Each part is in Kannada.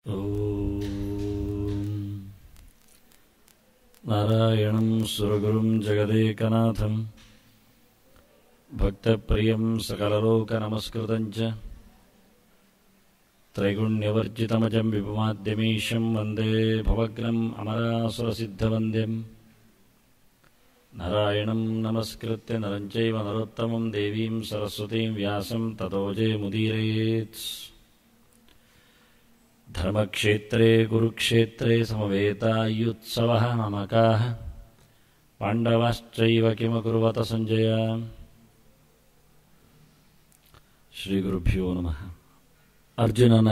नारायणं सुरगुरुं जगदेकनाथं भक्तप्रियं सकललोकनमस्कृतं च त्रैगुण्यवर्जितमजं विपुमाद्यमीशं वन्दे भवग्नम् अमरासुरसिद्धवन्द्यं नारायणं नमस्कृत्य नरं चैव नरोत्तमं देवीं सरस्वतीं व्यासं ततोजे मुदीरयेत् धर्मक्षेत्रे कुरुक्षेत्रे समवेतायुत्सवः ममकाः पाण्डवाश्चैव किमकुर्वत सञ्जय ಶ್ರೀಗುರುಭ್ಯೋ ನಮಃ ಅರ್ಜುನನ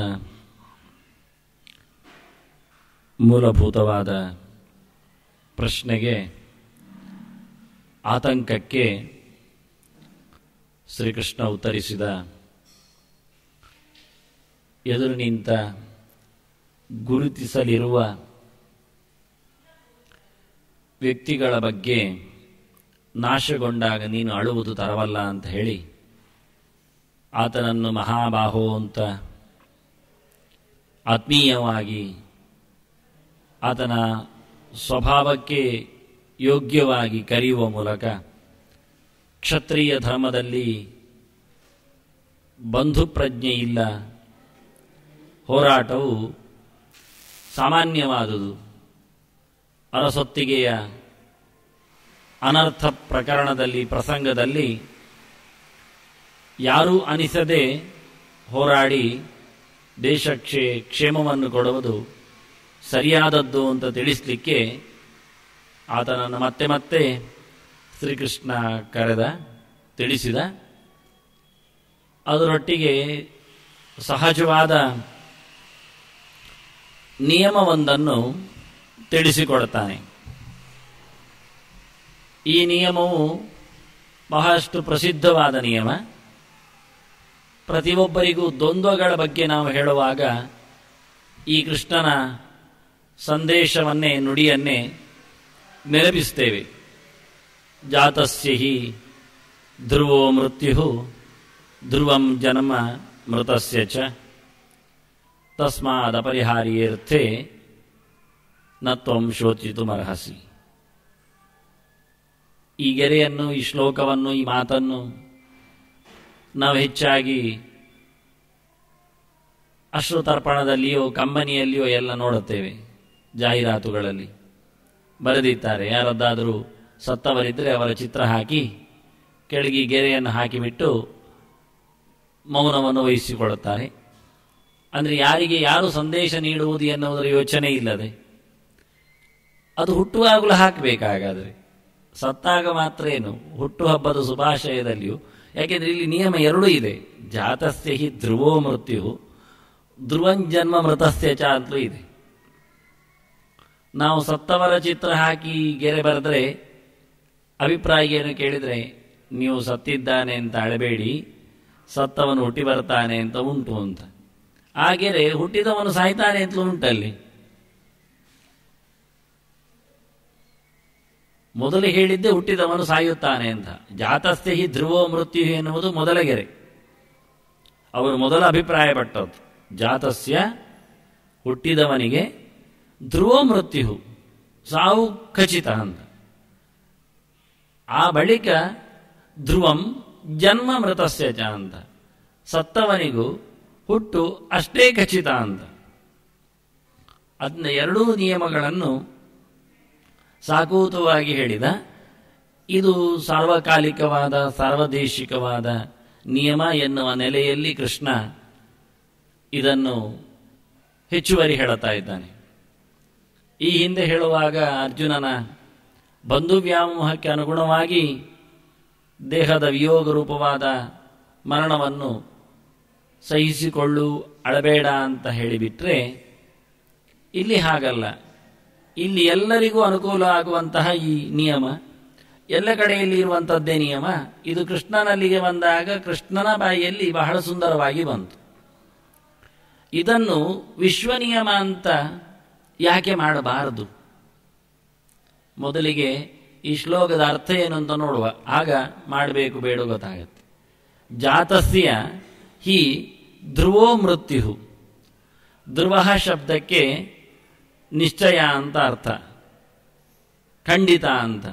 ಮೂಲಭೂತವಾದ ಪ್ರಶ್ನೆಗೆ ಆತಂಕಕ್ಕೆ ಶ್ರೀಕೃಷ್ಣ ಉತ್ತರಿಸಿದ ಎದುರು ನಿಂತ ಗುರುತಿಸಲಿರುವ ವ್ಯಕ್ತಿಗಳ ಬಗ್ಗೆ ನಾಶಗೊಂಡಾಗ ನೀನು ಅಳುವುದು ತರವಲ್ಲ ಅಂತ ಹೇಳಿ ಆತನನ್ನು ಮಹಾಬಾಹೋ ಅಂತ ಆತ್ಮೀಯವಾಗಿ ಆತನ ಸ್ವಭಾವಕ್ಕೆ ಯೋಗ್ಯವಾಗಿ ಕರೆಯುವ ಮೂಲಕ ಕ್ಷತ್ರಿಯ ಧರ್ಮದಲ್ಲಿ ಬಂಧುಪ್ರಜ್ಞೆ ಇಲ್ಲ ಹೋರಾಟವು ಸಾಮಾನ್ಯವಾದುದು ಅರಸೊತ್ತಿಗೆಯ ಅನರ್ಥ ಪ್ರಕರಣದಲ್ಲಿ ಪ್ರಸಂಗದಲ್ಲಿ ಯಾರೂ ಅನಿಸದೆ ಹೋರಾಡಿ ದೇಶಕ್ಕೆ ಕ್ಷೇಮವನ್ನು ಕೊಡುವುದು ಸರಿಯಾದದ್ದು ಅಂತ ತಿಳಿಸಲಿಕ್ಕೆ ಆತನನ್ನು ಮತ್ತೆ ಮತ್ತೆ ಶ್ರೀಕೃಷ್ಣ ಕರೆದ ತಿಳಿಸಿದ ಅದರೊಟ್ಟಿಗೆ ಸಹಜವಾದ ನಿಯಮವೊಂದನ್ನು ತಿಳಿಸಿಕೊಡುತ್ತಾನೆ ಈ ನಿಯಮವು ಬಹಳಷ್ಟು ಪ್ರಸಿದ್ಧವಾದ ನಿಯಮ ಪ್ರತಿಯೊಬ್ಬರಿಗೂ ದ್ವಂದ್ವಗಳ ಬಗ್ಗೆ ನಾವು ಹೇಳುವಾಗ ಈ ಕೃಷ್ಣನ ಸಂದೇಶವನ್ನೇ ನುಡಿಯನ್ನೇ ನೆನಪಿಸ್ತೇವೆ ಜಾತಸ್ಯ ಹಿ ಧ್ರುವೋ ಮೃತ್ಯು ಧ್ರುವಂ ಜನ್ಮ ಮೃತಸ್ಯ ಚ ತಸ್ಮಾದಪರಿಹಾರ್ಯರ್ಥೆ ನ ತ್ವಂ ಶೋಚಿತುಮರ್ಹಸಿ ಈ ಗೆರೆಯನ್ನು ಈ ಶ್ಲೋಕವನ್ನು ಈ ಮಾತನ್ನು ನಾವು ಹೆಚ್ಚಾಗಿ ಅಶ್ರುತರ್ಪಣದಲ್ಲಿಯೋ ಕಂಬನಿಯಲ್ಲಿಯೋ ಎಲ್ಲ ನೋಡುತ್ತೇವೆ ಜಾಹೀರಾತುಗಳಲ್ಲಿ ಬರೆದಿದ್ದಾರೆ ಯಾರದ್ದಾದರೂ ಸತ್ತವರಿದ್ದರೆ ಅವರ ಚಿತ್ರ ಹಾಕಿ ಕೆಳಗೆ ಗೆರೆಯನ್ನು ಹಾಕಿಬಿಟ್ಟು ಮೌನವನ್ನು ವಹಿಸಿಕೊಳ್ಳುತ್ತಾರೆ ಅಂದರೆ ಯಾರಿಗೆ ಯಾರು ಸಂದೇಶ ನೀಡುವುದು ಎನ್ನುವುದರ ಯೋಚನೆ ಇಲ್ಲದೆ ಅದು ಹುಟ್ಟುವಾಗಲೂ ಹಾಕಬೇಕಾಗಾದರೆ ಸತ್ತಾಗ ಮಾತ್ರ ಏನು ಹುಟ್ಟುಹಬ್ಬದ ಶುಭಾಶಯದಲ್ಲಿಯೂ ಯಾಕೆಂದರೆ ಇಲ್ಲಿ ನಿಯಮ ಎರಡೂ ಇದೆ ಜಾತಸ್ಯ ಹಿ ಧ್ರುವೋ ಮೃತ್ಯು ಧ್ರುವಂಜನ್ಮ ಮೃತಸ್ಯ ಚ ಅಂತಲೂ ಇದೆ ನಾವು ಸತ್ತವರ ಚಿತ್ರ ಹಾಕಿ ಗೆರೆ ಬರೆದ್ರೆ ಅಭಿಪ್ರಾಯ ಏನು ಕೇಳಿದರೆ ನೀವು ಸತ್ತಿದ್ದಾನೆ ಅಂತ ಅಳಬೇಡಿ ಸತ್ತವನು ಹುಟ್ಟಿ ಬರ್ತಾನೆ ಅಂತ ಉಂಟು ಅಂತ ಆ ಗೆರೆ ಹುಟ್ಟಿದವನು ಸಾಯ್ತಾನೆ ಅಂತಲೂ ಉಂಟಲ್ಲಿ ಮೊದಲು ಹೇಳಿದ್ದೆ ಹುಟ್ಟಿದವನು ಸಾಯುತ್ತಾನೆ ಅಂತ ಜಾತಸ್ಥೆ ಹಿ ಧ್ರುವೋ ಮೃತ್ಯು ಎನ್ನುವುದು ಮೊದಲ ಗೆರೆ ಅವರು ಮೊದಲ ಅಭಿಪ್ರಾಯ ಪಟ್ಟದ್ದು ಜಾತಸ್ಯ ಹುಟ್ಟಿದವನಿಗೆ ಧ್ರುವ ಮೃತ್ಯು ಸಾವು ಖಚಿತ ಅಂತ ಆ ಬಳಿಕ ಧ್ರುವಂ ಜನ್ಮ ಮೃತಸ್ಯ ಚ ಅಂತ ಸತ್ತವನಿಗೂ ಹುಟ್ಟು ಅಷ್ಟೇ ಖಚಿತ ಅಂತ ಅದನ್ನ ಎರಡೂ ನಿಯಮಗಳನ್ನು ಸಾಕೂತವಾಗಿ ಹೇಳಿದ ಇದು ಸಾರ್ವಕಾಲಿಕವಾದ ಸಾರ್ವದೇಶಿಕವಾದ ನಿಯಮ ಎನ್ನುವ ನೆಲೆಯಲ್ಲಿ ಕೃಷ್ಣ ಇದನ್ನು ಹೆಚ್ಚುವರಿ ಹೇಳುತ್ತಾ ಇದ್ದಾನೆ ಈ ಹಿಂದೆ ಹೇಳುವಾಗ ಅರ್ಜುನನ ಬಂಧು ವ್ಯಾಮೋಹಕ್ಕೆ ಅನುಗುಣವಾಗಿ ದೇಹದ ವಿಯೋಗ ರೂಪವಾದ ಮರಣವನ್ನು ಸಹಿಸಿಕೊಳ್ಳು ಅಳಬೇಡ ಅಂತ ಹೇಳಿಬಿಟ್ರೆ ಇಲ್ಲಿ ಹಾಗಲ್ಲ ಇಲ್ಲಿ ಎಲ್ಲರಿಗೂ ಅನುಕೂಲ ಆಗುವಂತಹ ಈ ನಿಯಮ ಎಲ್ಲ ಕಡೆಯಲ್ಲಿ ಇರುವಂಥದ್ದೇ ನಿಯಮ ಇದು ಕೃಷ್ಣನಲ್ಲಿಗೆ ಬಂದಾಗ ಕೃಷ್ಣನ ಬಾಯಿಯಲ್ಲಿ ಬಹಳ ಸುಂದರವಾಗಿ ಬಂತು ಇದನ್ನು ವಿಶ್ವ ನಿಯಮ ಅಂತ ಯಾಕೆ ಮಾಡಬಾರದು ಮೊದಲಿಗೆ ಈ ಶ್ಲೋಕದ ಅರ್ಥ ಏನು ಅಂತ ನೋಡುವ ಆಗ ಮಾಡಬೇಕು ಬೇಡ ಗೊತ್ತಾಗತ್ತೆ ಜಾತಸ್ಯ ಹಿ ಧ್ರುವೋ ಮೃತ್ಯು ಧ್ರುವ ಶಬ್ದಕ್ಕೆ ನಿಶ್ಚಯ ಅಂತ ಅರ್ಥ ಖಂಡಿತ ಅಂತ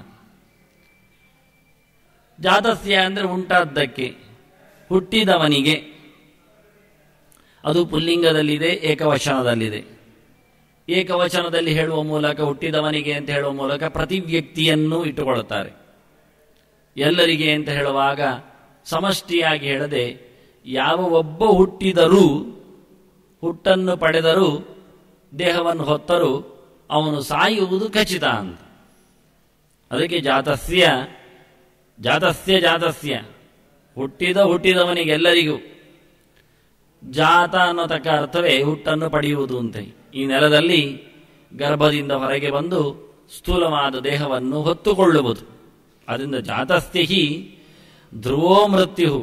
ಜಾತಸ್ಯ ಅಂದರೆ ಉಂಟಾದ್ದಕ್ಕೆ ಹುಟ್ಟಿದವನಿಗೆ ಅದು ಪುಲ್ಲಿಂಗದಲ್ಲಿದೆ ಏಕವಚನದಲ್ಲಿದೆ ಏಕವಚನದಲ್ಲಿ ಹೇಳುವ ಮೂಲಕ ಹುಟ್ಟಿದವನಿಗೆ ಅಂತ ಹೇಳುವ ಮೂಲಕ ಪ್ರತಿ ವ್ಯಕ್ತಿಯನ್ನು ಇಟ್ಟುಕೊಳ್ಳುತ್ತಾರೆ ಎಲ್ಲರಿಗೆ ಅಂತ ಹೇಳುವಾಗ ಸಮಷ್ಟಿಯಾಗಿ ಹೇಳದೆ ಯಾವ ಒಬ್ಬ ಹುಟ್ಟಿದರೂ ಹುಟ್ಟನ್ನು ಪಡೆದರೂ ದೇಹವನ್ನು ಹೊತ್ತರೂ ಅವನು ಸಾಯುವುದು ಖಚಿತ ಅಂತ ಅದಕ್ಕೆ ಜಾತಸ್ಯ ಜಾತಸ್ಯ ಜಾತಸ್ಯ ಹುಟ್ಟಿದ ಹುಟ್ಟಿದವನಿಗೆಲ್ಲರಿಗೂ ಜಾತ ಅನ್ನೋತಕ್ಕ ಅರ್ಥವೇ ಹುಟ್ಟನ್ನು ಪಡೆಯುವುದು ಅಂತ ಈ ನೆಲದಲ್ಲಿ ಗರ್ಭದಿಂದ ಹೊರಗೆ ಬಂದು ಸ್ಥೂಲವಾದ ದೇಹವನ್ನು ಹೊತ್ತುಕೊಳ್ಳುವುದು ಅದರಿಂದ ಜಾತಸ್ಥ್ಯ ಹಿ ಧ್ರುವೋ ಮೃತ್ಯು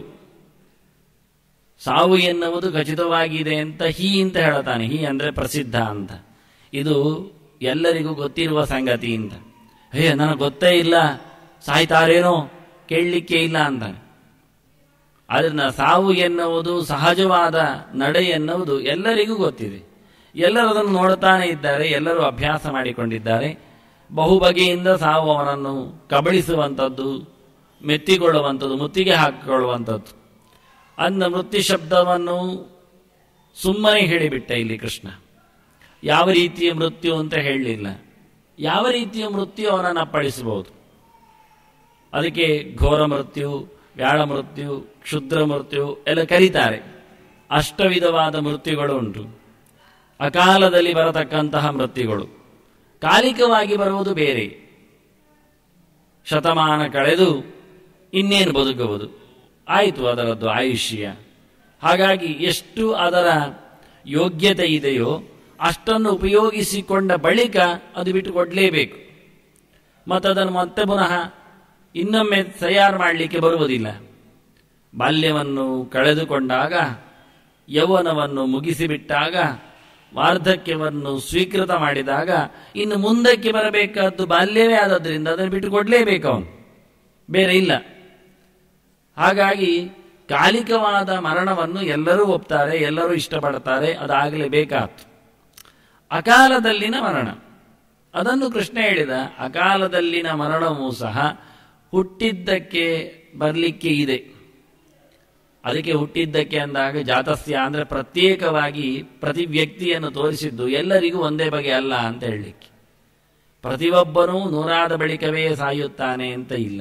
ಸಾವು ಎನ್ನುವುದು ಖಚಿತವಾಗಿದೆ ಅಂತ ಹಿ ಅಂತ ಹೇಳತಾನೆ ಹಿ ಅಂದರೆ ಪ್ರಸಿದ್ಧ ಅಂತ ಇದು ಎಲ್ಲರಿಗೂ ಗೊತ್ತಿರುವ ಸಂಗತಿ ಅಂತ ಹೇ ನನಗೆ ಗೊತ್ತೇ ಇಲ್ಲ ಸಾಯ್ತಾರೇನೋ ಕೇಳಲಿಕ್ಕೆ ಇಲ್ಲ ಅಂತಾನೆ ಅದನ್ನ ಸಾವು ಎನ್ನುವುದು ಸಹಜವಾದ ನಡೆ ಎನ್ನುವುದು ಎಲ್ಲರಿಗೂ ಗೊತ್ತಿದೆ ಎಲ್ಲರೂ ಅದನ್ನು ನೋಡುತ್ತಾನೆ ಇದ್ದಾರೆ ಎಲ್ಲರೂ ಅಭ್ಯಾಸ ಮಾಡಿಕೊಂಡಿದ್ದಾರೆ ಬಹು ಬಗೆಯಿಂದ ಸಾವು ಅವನನ್ನು ಕಬಳಿಸುವಂಥದ್ದು ಮೆತ್ತಿಕೊಳ್ಳುವಂಥದ್ದು ಮುತ್ತಿಗೆ ಹಾಕಿಕೊಳ್ಳುವಂಥದ್ದು ಅಂದ ಮೃತ್ಯು ಶಬ್ದವನ್ನು ಸುಮ್ಮನೆ ಹೇಳಿಬಿಟ್ಟ ಇಲ್ಲಿ ಕೃಷ್ಣ ಯಾವ ರೀತಿಯ ಮೃತ್ಯು ಅಂತ ಹೇಳಲಿಲ್ಲ ಯಾವ ರೀತಿಯ ಮೃತ್ಯು ಅವನನ್ನು ಅಪ್ಪಳಿಸಬಹುದು ಅದಕ್ಕೆ ಘೋರ ಮೃತ್ಯು ವ್ಯಾಳ ಮೃತ್ಯು ಕ್ಷುದ್ರ ಮೃತ್ಯು ಎಲ್ಲ ಕರೀತಾರೆ ಅಷ್ಟವಿಧವಾದ ಮೃತ್ಯುಗಳು ಉಂಟು ಅಕಾಲದಲ್ಲಿ ಬರತಕ್ಕಂತಹ ಮೃತ್ಯುಗಳು ಕಾಲಿಕವಾಗಿ ಬರುವುದು ಬೇರೆ ಶತಮಾನ ಕಳೆದು ಇನ್ನೇನು ಬದುಕುವುದು ಆಯಿತು ಅದರದ್ದು ಆಯುಷ್ಯ ಹಾಗಾಗಿ ಎಷ್ಟು ಅದರ ಯೋಗ್ಯತೆ ಇದೆಯೋ ಅಷ್ಟನ್ನು ಉಪಯೋಗಿಸಿಕೊಂಡ ಬಳಿಕ ಅದು ಬಿಟ್ಟು ಕೊಡಲೇಬೇಕು ಮತ್ತು ಅದನ್ನು ಮತ್ತೆ ಪುನಃ ಇನ್ನೊಮ್ಮೆ ತಯಾರು ಮಾಡಲಿಕ್ಕೆ ಬರುವುದಿಲ್ಲ ಬಾಲ್ಯವನ್ನು ಕಳೆದುಕೊಂಡಾಗ ಯೌವನವನ್ನು ಮುಗಿಸಿಬಿಟ್ಟಾಗ ವಾರ್ಧಕ್ಯವನ್ನು ಸ್ವೀಕೃತ ಮಾಡಿದಾಗ ಇನ್ನು ಮುಂದಕ್ಕೆ ಬರಬೇಕಾದ್ದು ಬಾಲ್ಯವೇ ಆದದ್ರಿಂದ ಅದನ್ನು ಬಿಟ್ಟು ಕೊಡಲೇಬೇಕು ಅವನು ಬೇರೆ ಇಲ್ಲ ಹಾಗಾಗಿ ಕಾಲಿಕವಾದ ಮರಣವನ್ನು ಎಲ್ಲರೂ ಒಪ್ತಾರೆ ಎಲ್ಲರೂ ಇಷ್ಟಪಡ್ತಾರೆ ಅದಾಗಲೇಬೇಕಾತು ಅಕಾಲದಲ್ಲಿನ ಮರಣ ಅದನ್ನು ಕೃಷ್ಣ ಹೇಳಿದ ಅಕಾಲದಲ್ಲಿನ ಮರಣವೂ ಸಹ ಹುಟ್ಟಿದ್ದಕ್ಕೆ ಬರಲಿಕ್ಕೆ ಇದೆ ಅದಕ್ಕೆ ಹುಟ್ಟಿದ್ದಕ್ಕೆ ಅಂದಾಗ ಜಾತಸ್ಯ ಅಂದರೆ ಪ್ರತ್ಯೇಕವಾಗಿ ಪ್ರತಿ ವ್ಯಕ್ತಿಯನ್ನು ತೋರಿಸಿದ್ದು ಎಲ್ಲರಿಗೂ ಒಂದೇ ಬಗೆ ಅಲ್ಲ ಅಂತ ಹೇಳಲಿಕ್ಕೆ ಪ್ರತಿಯೊಬ್ಬನೂ ನೂರಾದ ಬಳಿಕವೇ ಸಾಯುತ್ತಾನೆ ಅಂತ ಇಲ್ಲ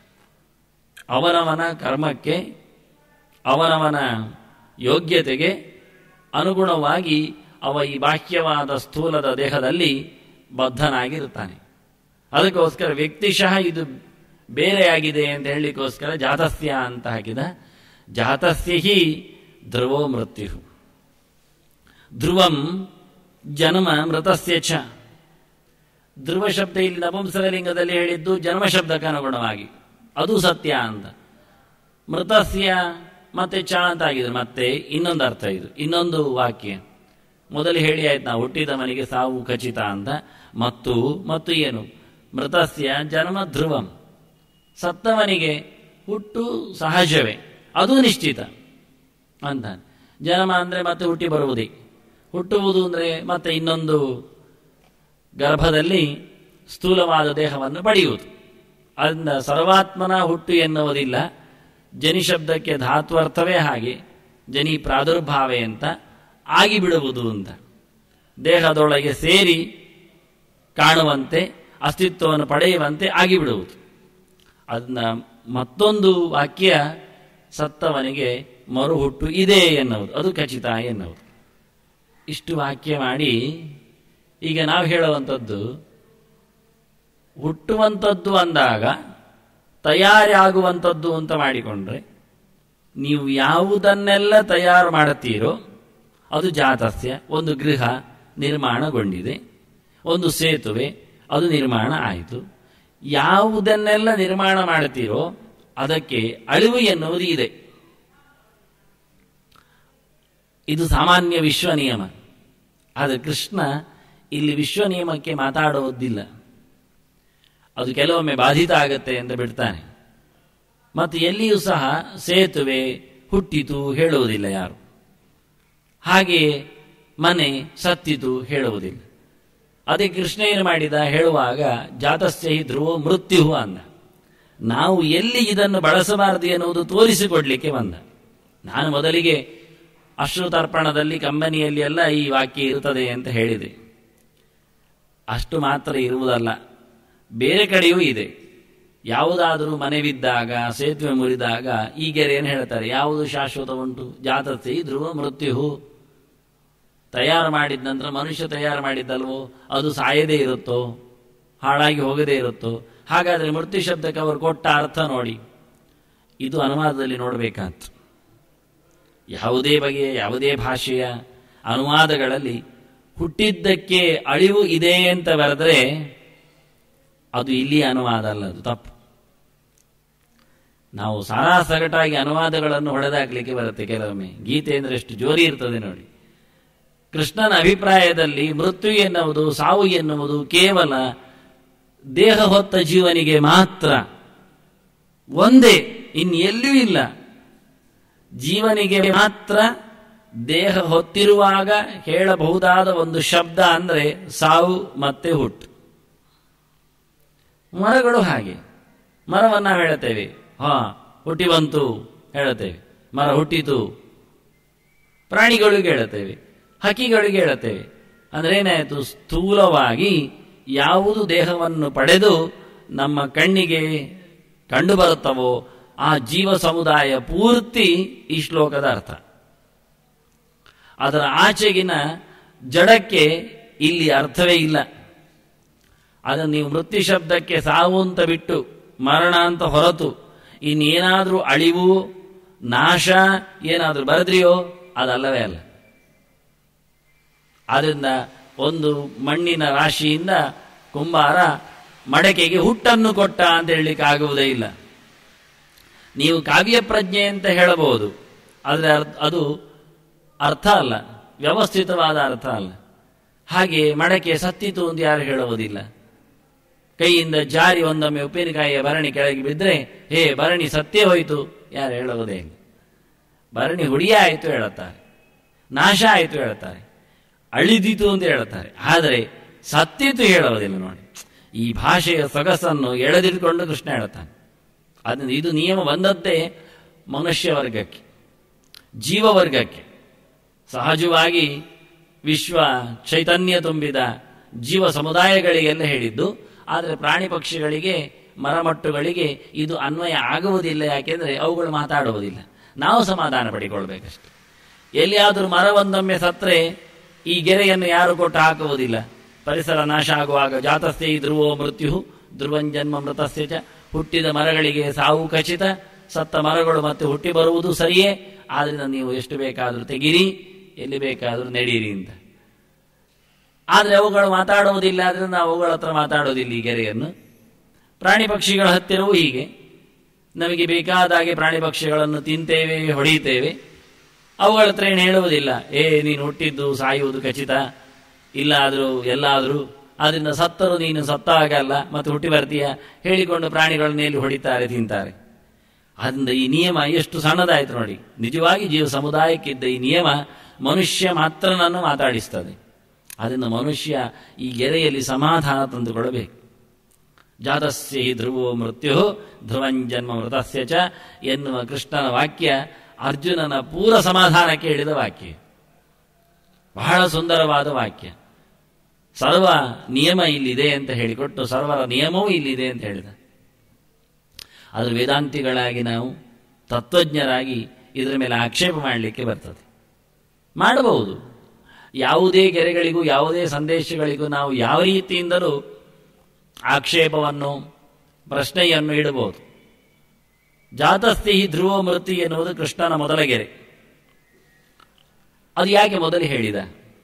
ಅವನವನ ಕರ್ಮಕ್ಕೆ ಅವನವನ ಯೋಗ್ಯತೆಗೆ ಅನುಗುಣವಾಗಿ ಅವ ಈ ಬಾಹ್ಯವಾದ ಸ್ಥೂಲದ ದೇಹದಲ್ಲಿ ಬದ್ಧನಾಗಿರುತ್ತಾನೆ ಅದಕ್ಕೋಸ್ಕರ ವ್ಯಕ್ತಿಶಃ ಇದು ಬೇರೆಯಾಗಿದೆ ಅಂತ ಹೇಳಲಿಕ್ಕೋಸ್ಕರ ಜಾತಸ್ಯ ಅಂತ ಹಾಕಿದ ಜಾತಸ್ಯ ಹಿ ಧ್ರುವೋ ಮೃತ್ಯು ಧ್ರುವಂ ಜನ್ಮ ಮೃತಸ್ಯ ಚ ಧ್ರುವ ಶಬ್ದ ಇಲ್ಲಿ ನಪುಂಸಕಲಿಂಗದಲ್ಲಿ ಹೇಳಿದ್ದು ಜನ್ಮ ಶಬ್ದಕ್ಕೆ ಅನುಗುಣವಾಗಿ ಅದು ಸತ್ಯ ಅಂತ ಮೃತಸ್ಯ ಮತ್ತೆ ಚ ಅಂತ ಆಗಿದೆ ಮತ್ತೆ ಇನ್ನೊಂದು ಅರ್ಥ ಇದು ಇನ್ನೊಂದು ವಾಕ್ಯ ಮೊದಲು ಹೇಳಿ ಆಯ್ತು ನಾವು ಹುಟ್ಟಿದವನಿಗೆ ಸಾವು ಖಚಿತ ಅಂತ ಮತ್ತು ಮತ್ತು ಏನು ಮೃತಸ್ಯ ಜನ್ಮ ಧ್ರುವಂ ಸತ್ತವನಿಗೆ ಹುಟ್ಟು ಸಹಜವೇ ಅದು ನಿಶ್ಚಿತ ಅಂತ ಜನ್ಮ ಅಂದರೆ ಮತ್ತೆ ಹುಟ್ಟಿ ಬರುವುದೇ ಹುಟ್ಟುವುದು ಅಂದರೆ ಮತ್ತೆ ಇನ್ನೊಂದು ಗರ್ಭದಲ್ಲಿ ಸ್ಥೂಲವಾದ ದೇಹವನ್ನು ಪಡೆಯುವುದು ಅದರಿಂದ ಸರ್ವಾತ್ಮನ ಹುಟ್ಟು ಎನ್ನುವುದಿಲ್ಲ ಜನಿ ಶಬ್ದಕ್ಕೆ ಧಾತ್ವರ್ಥವೇ ಹಾಗೆ ಜನಿ ಪ್ರಾದುರ್ಭಾವೆ ಅಂತ ಆಗಿಬಿಡುವುದು ಅಂತ ದೇಹದೊಳಗೆ ಸೇರಿ ಕಾಣುವಂತೆ ಅಸ್ತಿತ್ವವನ್ನು ಪಡೆಯುವಂತೆ ಆಗಿಬಿಡುವುದು ಅದನ್ನ ಮತ್ತೊಂದು ವಾಕ್ಯ ಸತ್ತವನಿಗೆ ಮರು ಹುಟ್ಟು ಇದೆ ಎನ್ನುವುದು ಅದು ಖಚಿತ ಎನ್ನುವುದು ಇಷ್ಟು ವಾಕ್ಯ ಮಾಡಿ ಈಗ ನಾವು ಹೇಳುವಂಥದ್ದು ಹುಟ್ಟುವಂಥದ್ದು ಅಂದಾಗ ತಯಾರಾಗುವಂಥದ್ದು ಅಂತ ಮಾಡಿಕೊಂಡ್ರೆ ನೀವು ಯಾವುದನ್ನೆಲ್ಲ ತಯಾರು ಮಾಡುತ್ತೀರೋ ಅದು ಜಾತಸ್ಯ ಒಂದು ಗೃಹ ನಿರ್ಮಾಣಗೊಂಡಿದೆ ಒಂದು ಸೇತುವೆ ಅದು ನಿರ್ಮಾಣ ಆಯಿತು ಯಾವುದನ್ನೆಲ್ಲ ನಿರ್ಮಾಣ ಮಾಡುತ್ತೀರೋ ಅದಕ್ಕೆ ಅಳಿವು ಎನ್ನುವುದು ಇದೆ ಇದು ಸಾಮಾನ್ಯ ವಿಶ್ವ ನಿಯಮ ಆದರೆ ಕೃಷ್ಣ ಇಲ್ಲಿ ವಿಶ್ವ ನಿಯಮಕ್ಕೆ ಮಾತಾಡುವುದಿಲ್ಲ ಅದು ಕೆಲವೊಮ್ಮೆ ಬಾಧಿತ ಆಗತ್ತೆ ಅಂತ ಬಿಡ್ತಾನೆ ಮತ್ತು ಎಲ್ಲಿಯೂ ಸಹ ಸೇತುವೆ ಹುಟ್ಟಿತು ಹೇಳುವುದಿಲ್ಲ ಯಾರು ಹಾಗೆಯೇ ಮನೆ ಸತ್ತಿತು ಹೇಳುವುದಿಲ್ಲ ಅದೇ ಕೃಷ್ಣ ಏನು ಮಾಡಿದ ಹೇಳುವಾಗ ಜಾತಸ್ಯ ಹಿ ಧ್ರುವ ಮೃತ್ಯು ಅಂದ ನಾವು ಎಲ್ಲಿ ಇದನ್ನು ಬಳಸಬಾರದು ಎನ್ನುವುದು ತೋರಿಸಿಕೊಡ್ಲಿಕ್ಕೆ ಬಂದ ನಾನು ಮೊದಲಿಗೆ ಅಶ್ರುತರ್ಪಣದಲ್ಲಿ ಕಂಬನಿಯಲ್ಲಿ ಎಲ್ಲ ಈ ವಾಕ್ಯ ಇರುತ್ತದೆ ಅಂತ ಹೇಳಿದೆ ಅಷ್ಟು ಮಾತ್ರ ಇರುವುದಲ್ಲ ಬೇರೆ ಕಡೆಯೂ ಇದೆ ಯಾವುದಾದರೂ ಮನೆ ಬಿದ್ದಾಗ ಸೇತುವೆ ಮುರಿದಾಗ ಈ ಗೆರೆಯನ್ನು ಹೇಳ್ತಾರೆ ಯಾವುದು ಶಾಶ್ವತ ಉಂಟು ಜಾತಸ್ಯ ಹಿ ಧ್ರುವ ಮೃತ್ಯು ತಯಾರು ಮಾಡಿದ ನಂತರ ಮನುಷ್ಯ ತಯಾರು ಮಾಡಿದ್ದಲ್ವೋ ಅದು ಸಾಯದೇ ಇರುತ್ತೋ ಹಾಳಾಗಿ ಹೋಗದೇ ಇರುತ್ತೋ ಹಾಗಾದರೆ ಮೃತ್ಯು ಶಬ್ದಕ್ಕೆ ಅವರು ಕೊಟ್ಟ ಅರ್ಥ ನೋಡಿ ಇದು ಅನುವಾದದಲ್ಲಿ ನೋಡಬೇಕಾಅಂತ ಯಾವುದೇ ಬಗೆಯ ಯಾವುದೇ ಭಾಷೆಯ ಅನುವಾದಗಳಲ್ಲಿ ಹುಟ್ಟಿದ್ದಕ್ಕೆ ಅಳಿವು ಇದೆ ಅಂತ ಬರೆದ್ರೆ ಅದು ಇಲ್ಲಿ ಅನುವಾದ ಅಲ್ಲ ಅದು ತಪ್ಪು ನಾವು ಸಾರಾ ಸಗಟಾಗಿ ಅನುವಾದಗಳನ್ನು ಹೊಡೆದಾಕ್ಲಿಕ್ಕೆ ಬರುತ್ತೆ ಕೆಲವೊಮ್ಮೆ ಗೀತೆ ಅಂದ್ರೆ ಎಷ್ಟು ಜೋರಿ ಇರ್ತದೆ ನೋಡಿ ಕೃಷ್ಣನ ಅಭಿಪ್ರಾಯದಲ್ಲಿ ಮೃತ್ಯು ಎನ್ನುವುದು ಸಾವು ಎನ್ನುವುದು ಕೇವಲ ದೇಹ ಹೊತ್ತ ಜೀವನಿಗೆ ಮಾತ್ರ ಒಂದೇ ಇನ್ನೆಲ್ಲೂ ಇಲ್ಲ ಜೀವನಿಗೆ ಮಾತ್ರ ದೇಹ ಹೊತ್ತಿರುವಾಗ ಹೇಳಬಹುದಾದ ಒಂದು ಶಬ್ದ ಅಂದ್ರೆ ಸಾವು ಮತ್ತೆ ಹುಟ್ಟು ಮರಗಳು ಹಾಗೆ ಮರವನ್ನು ನಾವು ಹೇಳುತ್ತೇವೆ ಹಾ ಹುಟ್ಟಿ ಬಂತು ಹೇಳುತ್ತೇವೆ ಮರ ಹುಟ್ಟಿತು ಪ್ರಾಣಿಗಳಿಗೆ ಹೇಳುತ್ತೇವೆ ಹಕ್ಕಿಗಳಿಗೆ ಹೇಳುತ್ತೇವೆ ಅಂದ್ರೆ ಏನಾಯಿತು ಸ್ಥೂಲವಾಗಿ ಯಾವುದು ದೇಹವನ್ನು ಪಡೆದು ನಮ್ಮ ಕಣ್ಣಿಗೆ ಕಂಡು ಬರುತ್ತವೋ ಆ ಜೀವ ಸಮುದಾಯ ಪೂರ್ತಿ ಈ ಶ್ಲೋಕದ ಅರ್ಥ ಅದರ ಆಚೆಗಿನ ಜಡಕ್ಕೆ ಇಲ್ಲಿ ಅರ್ಥವೇ ಇಲ್ಲ ಅದನ್ನು ನೀವು ಮೃತ್ಯು ಶಬ್ದಕ್ಕೆ ಸಾವು ಅಂತ ಬಿಟ್ಟು ಮರಣ ಅಂತ ಹೊರತು ಇನ್ನೇನಾದರೂ ಅಳಿವು ನಾಶ ಏನಾದರೂ ಬರೆದ್ರಿಯೋ ಅದಲ್ಲವೇ ಅಲ್ಲ ಆದ್ದರಿಂದ ಒಂದು ಮಣ್ಣಿನ ರಾಶಿಯಿಂದ ಕುಂಬಾರ ಮಡಕೆಗೆ ಹುಟ್ಟನ್ನು ಕೊಟ್ಟ ಅಂತ ಹೇಳಲಿಕ್ಕೆ ಆಗುವುದೇ ಇಲ್ಲ ನೀವು ಕಾವ್ಯ ಪ್ರಜ್ಞೆ ಅಂತ ಹೇಳಬಹುದು ಆದರೆ ಅದು ಅರ್ಥ ಅಲ್ಲ ವ್ಯವಸ್ಥಿತವಾದ ಅರ್ಥ ಅಲ್ಲ ಹಾಗೆ ಮಡಕೆ ಸತ್ತಿತು ಅಂತ ಯಾರು ಹೇಳುವುದಿಲ್ಲ ಕೈಯಿಂದ ಜಾರಿ ಒಂದೊಮ್ಮೆ ಉಪ್ಪಿನಕಾಯಿಯ ಭರಣಿ ಕೆಳಗೆ ಬಿದ್ದರೆ ಹೇ ಭರಣಿ ಸತ್ತೇ ಹೋಯಿತು ಯಾರು ಹೇಳುವುದೇ ಇಲ್ಲ ಭರಣಿ ಹುಡಿಯ ಆಯಿತು ಹೇಳುತ್ತಾರೆ ನಾಶ ಆಯಿತು ಹೇಳುತ್ತಾರೆ ಅಳಿದಿತು ಅಂತ ಹೇಳುತ್ತಾರೆ ಆದರೆ ಸತ್ತಿತು ಹೇಳುವುದಿಲ್ಲ ನೋಡಿ ಈ ಭಾಷೆಯ ಸೊಗಸನ್ನು ಎಳೆದಿಟ್ಕೊಂಡು ಕೃಷ್ಣ ಹೇಳುತ್ತಾನೆ ಅದರಿಂದ ಇದು ನಿಯಮ ಬಂದದ್ದೇ ಮನುಷ್ಯ ವರ್ಗಕ್ಕೆ ಜೀವವರ್ಗಕ್ಕೆ ಸಹಜವಾಗಿ ವಿಶ್ವ ಚೈತನ್ಯ ತುಂಬಿದ ಜೀವ ಸಮುದಾಯಗಳಿಗೆಲ್ಲ ಹೇಳಿದ್ದು ಆದರೆ ಪ್ರಾಣಿ ಪಕ್ಷಿಗಳಿಗೆ ಮರಮಟ್ಟುಗಳಿಗೆ ಇದು ಅನ್ವಯ ಆಗುವುದಿಲ್ಲ ಯಾಕೆಂದರೆ ಅವುಗಳು ಮಾತಾಡುವುದಿಲ್ಲ ನಾವು ಸಮಾಧಾನ ಪಡಿಕೊಳ್ಬೇಕಷ್ಟೆ ಎಲ್ಲಿಯಾದರೂ ಮರವೊಂದೊಮ್ಮೆ ಸತ್ರೆ ಈ ಗೆರೆಯನ್ನು ಯಾರು ಕೊಟ್ಟು ಹಾಕುವುದಿಲ್ಲ ಪರಿಸರ ನಾಶ ಆಗುವಾಗ ಜಾತಸ್ಥೆ ಧ್ರುವೋ ಮೃತ್ಯು ಧ್ರುವಂಜನ್ಮ ಮೃತಸ್ಯ ಚ ಹುಟ್ಟಿದ ಮರಗಳಿಗೆ ಸಾವು ಖಚಿತ ಸತ್ತ ಮರಗಳು ಮತ್ತೆ ಹುಟ್ಟಿ ಬರುವುದು ಸರಿಯೇ ಆದ್ರಿಂದ ನೀವು ಎಷ್ಟು ಬೇಕಾದರೂ ತೆಗಿರಿ ಎಲ್ಲಿ ಬೇಕಾದರೂ ನಡೆಯಿರಿ ಅಂತ ಆದರೆ ಅವುಗಳು ಮಾತಾಡುವುದಿಲ್ಲ ಆದ್ರಿಂದ ನಾವು ಅವುಗಳ ಹತ್ರ ಮಾತಾಡೋದಿಲ್ಲ ಈ ಗೆರೆಯನ್ನು ಪ್ರಾಣಿ ಪಕ್ಷಿಗಳ ಹತ್ತಿರವೂ ಹೀಗೆ ನಮಗೆ ಬೇಕಾದ ಹಾಗೆ ಪ್ರಾಣಿ ಪಕ್ಷಿಗಳನ್ನು ತಿಂತೇವೆ ಹೊಡೆಯುತ್ತೇವೆ ಅವುಗಳ ಹತ್ರ ಏನು ಹೇಳುವುದಿಲ್ಲ ಏ ನೀನು ಹುಟ್ಟಿದ್ದು ಸಾಯುವುದು ಖಚಿತ ಇಲ್ಲಾದರೂ ಎಲ್ಲಾದರೂ ಆದ್ರಿಂದ ಸತ್ತರು ನೀನು ಸತ್ತಾಗಲ್ಲ ಮತ್ತು ಹುಟ್ಟಿ ಬರ್ತೀಯ ಹೇಳಿಕೊಂಡು ಪ್ರಾಣಿಗಳನ್ನ ಎಲ್ಲಿ ಹೊಡಿತಾರೆ ತಿಂತಾರೆ ಅದರಿಂದ ಈ ನಿಯಮ ಎಷ್ಟು ಸಣ್ಣದಾಯ್ತು ನೋಡಿ ನಿಜವಾಗಿ ಜೀವ ಸಮುದಾಯಕ್ಕಿದ್ದ ಈ ನಿಯಮ ಮನುಷ್ಯ ಮಾತ್ರನನ್ನು ಮಾತಾಡಿಸ್ತದೆ ಅದರಿಂದ ಮನುಷ್ಯ ಈ ಗೆರೆಯಲ್ಲಿ ಸಮಾಧಾನ ತಂದುಕೊಡಬೇಕು ಜಾತಸ್ಯ ಹಿ ಧ್ರುವೋ ಮೃತ್ಯು ಧ್ರುವಂಜನ್ಮ ಮೃತಸ್ಯ ಚ ಎನ್ನುವ ಕೃಷ್ಣನ ವಾಕ್ಯ ಅರ್ಜುನನ ಪೂರ ಸಮಾಧಾನಕ್ಕೆ ಹೇಳಿದ ವಾಕ್ಯ ಬಹಳ ಸುಂದರವಾದ ವಾಕ್ಯ ಸರ್ವ ನಿಯಮ ಇಲ್ಲಿದೆ ಅಂತ ಹೇಳಿಕೊಟ್ಟು ಸರ್ವರ ನಿಯಮವೂ ಇಲ್ಲಿದೆ ಅಂತ ಹೇಳಿದ ಆದರೆ ವೇದಾಂತಿಗಳಾಗಿ ನಾವು ತತ್ವಜ್ಞರಾಗಿ ಇದರ ಮೇಲೆ ಆಕ್ಷೇಪ ಮಾಡಲಿಕ್ಕೆ ಬರ್ತದೆ ಮಾಡಬಹುದು ಯಾವುದೇ ಗೆರೆಗಳಿಗೂ ಯಾವುದೇ ಸಂದೇಶಗಳಿಗೂ ನಾವು ಯಾವ ರೀತಿಯಿಂದಲೂ ಆಕ್ಷೇಪವನ್ನು ಪ್ರಶ್ನೆಯನ್ನು ಇಡಬಹುದು ಜಾತಸ್ಥಿ ಧ್ರುವ ಮೃತಿ ಎನ್ನುವುದು ಕೃಷ್ಣನ ಮೊದಲ ಗೆರೆ ಅದು ಯಾಕೆ ಮೊದಲು ಹೇಳಿದ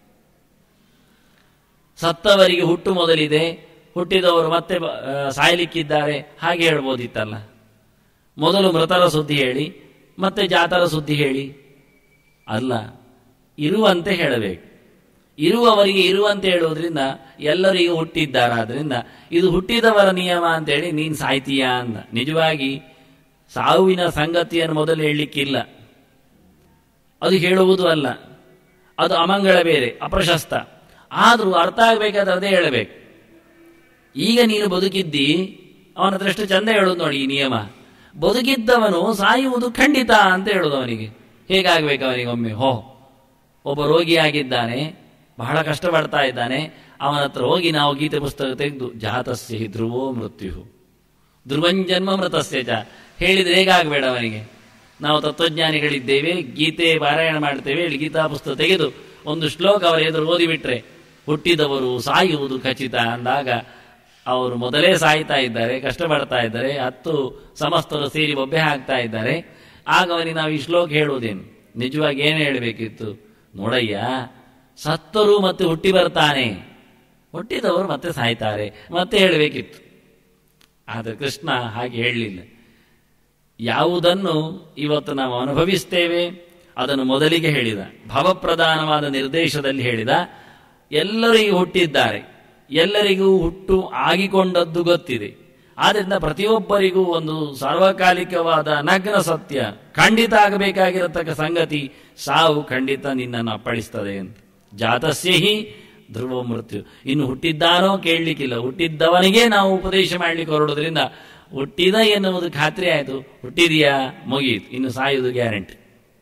ಸತ್ತವರಿಗೆ ಹುಟ್ಟು ಮೊದಲಿದೆ ಹುಟ್ಟಿದವರು ಮತ್ತೆ ಆ, ಸಾಯಲಿಕ್ಕಿದ್ದಾರೆ ಹಾಗೆ ಹೇಳ್ಬೋದಿತ್ತಲ್ಲ ಮೊದಲು ಮೃತರ ಸುದ್ದಿ ಹೇಳಿ ಮತ್ತೆ ಜಾತರ ಸುದ್ದಿ ಹೇಳಿ ಅಲ್ಲ ಇರುವಂತೆ ಹೇಳಬೇಕು ಇರುವವರಿಗೆ ಇರುವಂತೆ ಹೇಳುವುದರಿಂದ ಎಲ್ಲರಿಗೂ ಹುಟ್ಟಿದ್ದಾರಾದ್ರಿಂದ ಇದು ಹುಟ್ಟಿದವರ ನಿಯಮ ಅಂತೇಳಿ ನೀನು ಸಾಯ್ತೀಯಾ ಅಂದ ನಿಜವಾಗಿ ಸಾವಿನ ಸಂಗತಿಯನ್ನು ಮೊದಲು ಹೇಳಲಿಕ್ಕಿಲ್ಲ ಅದು ಹೇಳುವುದು ಅಲ್ಲ ಅದು ಅಮಂಗಳ ಬೇರೆ ಅಪ್ರಶಸ್ತ ಆದರೂ ಅರ್ಥ ಆಗಬೇಕಾದ್ರೆ ಅದೇ ಹೇಳಬೇಕು ಈಗ ನೀನು ಬದುಕಿದ್ದಿ ಅವನ ಹತ್ರ ಎಷ್ಟು ಚಂದ ಹೇಳೋದು ನೋಡಿ ಈ ನಿಯಮ ಬದುಕಿದ್ದವನು ಸಾಯುವುದು ಖಂಡಿತ ಅಂತ ಹೇಳೋದು ಅವನಿಗೆ ಹೇಗಾಗಬೇಕು ಅವನಿಗೆ ಒಮ್ಮೆ ಹೋ ಒಬ್ಬ ರೋಗಿಯಾಗಿದ್ದಾನೆ ಬಹಳ ಕಷ್ಟಪಡ್ತಾ ಇದ್ದಾನೆ ಅವನ ಹತ್ರ ಹೋಗಿ ನಾವು ಗೀತೆ ಪುಸ್ತಕ ತೆಗೆದು ಜಾತಸ್ಯ ಹಿ ಧ್ರುವೋ ಮೃತ್ಯು ಧ್ರುವಂಜನ್ಮ ಮೃತಸ್ಯ ಚ ಹೇಳಿದ್ರೆ ಹೇಗಾಗಬೇಡ ಅವನಿಗೆ ನಾವು ತತ್ವಜ್ಞಾನಿಗಳಿದ್ದೇವೆ ಗೀತೆ ಪಾರಾಯಣ ಮಾಡ್ತೇವೆ ಇಲ್ಲಿ ಗೀತಾ ಪುಸ್ತಕ ತೆಗೆದು ಒಂದು ಶ್ಲೋಕ ಅವರ ಎದುರು ಓದಿಬಿಟ್ರೆ ಹುಟ್ಟಿದವರು ಸಾಯುವುದು ಖಚಿತ ಅಂದಾಗ ಅವರು ಮೊದಲೇ ಸಾಯ್ತಾ ಇದ್ದಾರೆ ಕಷ್ಟಪಡ್ತಾ ಇದ್ದಾರೆ ಹತ್ತು ಸಮಸ್ತರು ಸೇರಿ ಬೊಬ್ಬೆ ಹಾಕ್ತಾ ಇದ್ದಾರೆ ಆಗ ಅವನಿಗೆ ನಾವು ಈ ಶ್ಲೋಕ ಹೇಳುವುದೇನು ನಿಜವಾಗಿ ಏನು ಹೇಳಬೇಕಿತ್ತು ನೋಡಯ್ಯ ಸತ್ತರು ಮತ್ತೆ ಹುಟ್ಟಿ ಬರ್ತಾನೆ ಹುಟ್ಟಿದವರು ಮತ್ತೆ ಸಾಯ್ತಾರೆ ಮತ್ತೆ ಹೇಳಬೇಕಿತ್ತು ಆದರೆ ಕೃಷ್ಣ ಹಾಗೆ ಹೇಳಲಿಲ್ಲ ಯಾವುದನ್ನು ಇವತ್ತು ನಾವು ಅನುಭವಿಸ್ತೇವೆ ಅದನ್ನು ಮೊದಲಿಗೆ ಹೇಳಿದ ಭವಪ್ರಧಾನವಾದ ನಿರ್ದೇಶದಲ್ಲಿ ಹೇಳಿದ ಎಲ್ಲರಿಗೂ ಹುಟ್ಟಿದ್ದಾರೆ ಎಲ್ಲರಿಗೂ ಹುಟ್ಟು ಆಗಿಕೊಂಡದ್ದು ಗೊತ್ತಿದೆ ಆದ್ರಿಂದ ಪ್ರತಿಯೊಬ್ಬರಿಗೂ ಒಂದು ಸಾರ್ವಕಾಲಿಕವಾದ ನಗ್ನ ಸತ್ಯ ಖಂಡಿತ ಆಗಬೇಕಾಗಿರತಕ್ಕ ಸಂಗತಿ ಸಾವು ಖಂಡಿತ ನಿನ್ನನ್ನು ಅಪ್ಪಳಿಸ್ತದೆ ಅಂತ ಜಾತಸ್ಯ ಹಿ ಧ್ರುವ ಮೃತ್ಯು ಇನ್ನು ಹುಟ್ಟಿದ್ದಾನೋ ಕೇಳಲಿಕ್ಕಿಲ್ಲ ಹುಟ್ಟಿದ್ದವನಿಗೆ ನಾವು ಉಪದೇಶ ಮಾಡ್ಲಿಕ್ಕೆ ಹೊರಡೋದ್ರಿಂದ ಹುಟ್ಟಿದ ಎನ್ನುವುದು ಖಾತ್ರಿ ಆಯಿತು ಹುಟ್ಟಿದೆಯಾ ಮುಗಿಯಿತು ಇನ್ನು ಸಾಯುವುದು ಗ್ಯಾರಂಟಿ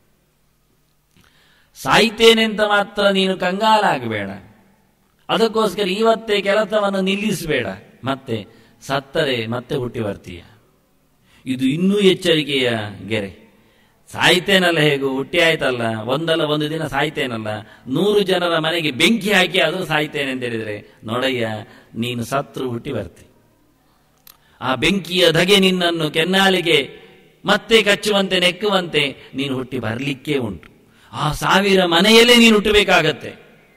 ಸಾಯ್ತೇನೆ ಅಂತ ಮಾತ್ರ ನೀನು ಕಂಗಾಲಾಗಬೇಡ ಅದಕ್ಕೋಸ್ಕರ ಇವತ್ತೇ ಕೆಲಸವನ್ನು ನಿಲ್ಲಿಸಬೇಡ ಮತ್ತೆ ಸತ್ತರೆ ಮತ್ತೆ ಹುಟ್ಟಿ ಬರ್ತೀಯ ಇದು ಇನ್ನೂ ಎಚ್ಚರಿಕೆಯ ಗೆರೆ ಸಾಯ್ತೇನಲ್ಲ ಹೇಗೂ ಹುಟ್ಟಿ ಆಯ್ತಲ್ಲ ಒಂದಲ್ಲ ಒಂದು ದಿನ ಸಾಯ್ತೇನಲ್ಲ ನೂರು ಜನರ ಮನೆಗೆ ಬೆಂಕಿ ಹಾಕಿ ಆದರೂ ಸಾಯ್ತೇನೆ ಅಂತ ಹೇಳಿದ್ರೆ ನೋಡಯ್ಯ ನೀನು ಸತ್ರು ಹುಟ್ಟಿ ಬರ್ತಿ ಆ ಬೆಂಕಿಯ ಧಗೆ ನಿನ್ನನ್ನು ಕೆನ್ನಾಲಿಗೆ ಮತ್ತೆ ಕಚ್ಚುವಂತೆ ನೆಕ್ಕುವಂತೆ ನೀನು ಹುಟ್ಟಿ ಬರಲಿಕ್ಕೇ ಉಂಟು ಆ ಸಾವಿರ ಮನೆಯಲ್ಲೇ ನೀನು ಹುಟ್ಟಬೇಕಾಗತ್ತೆ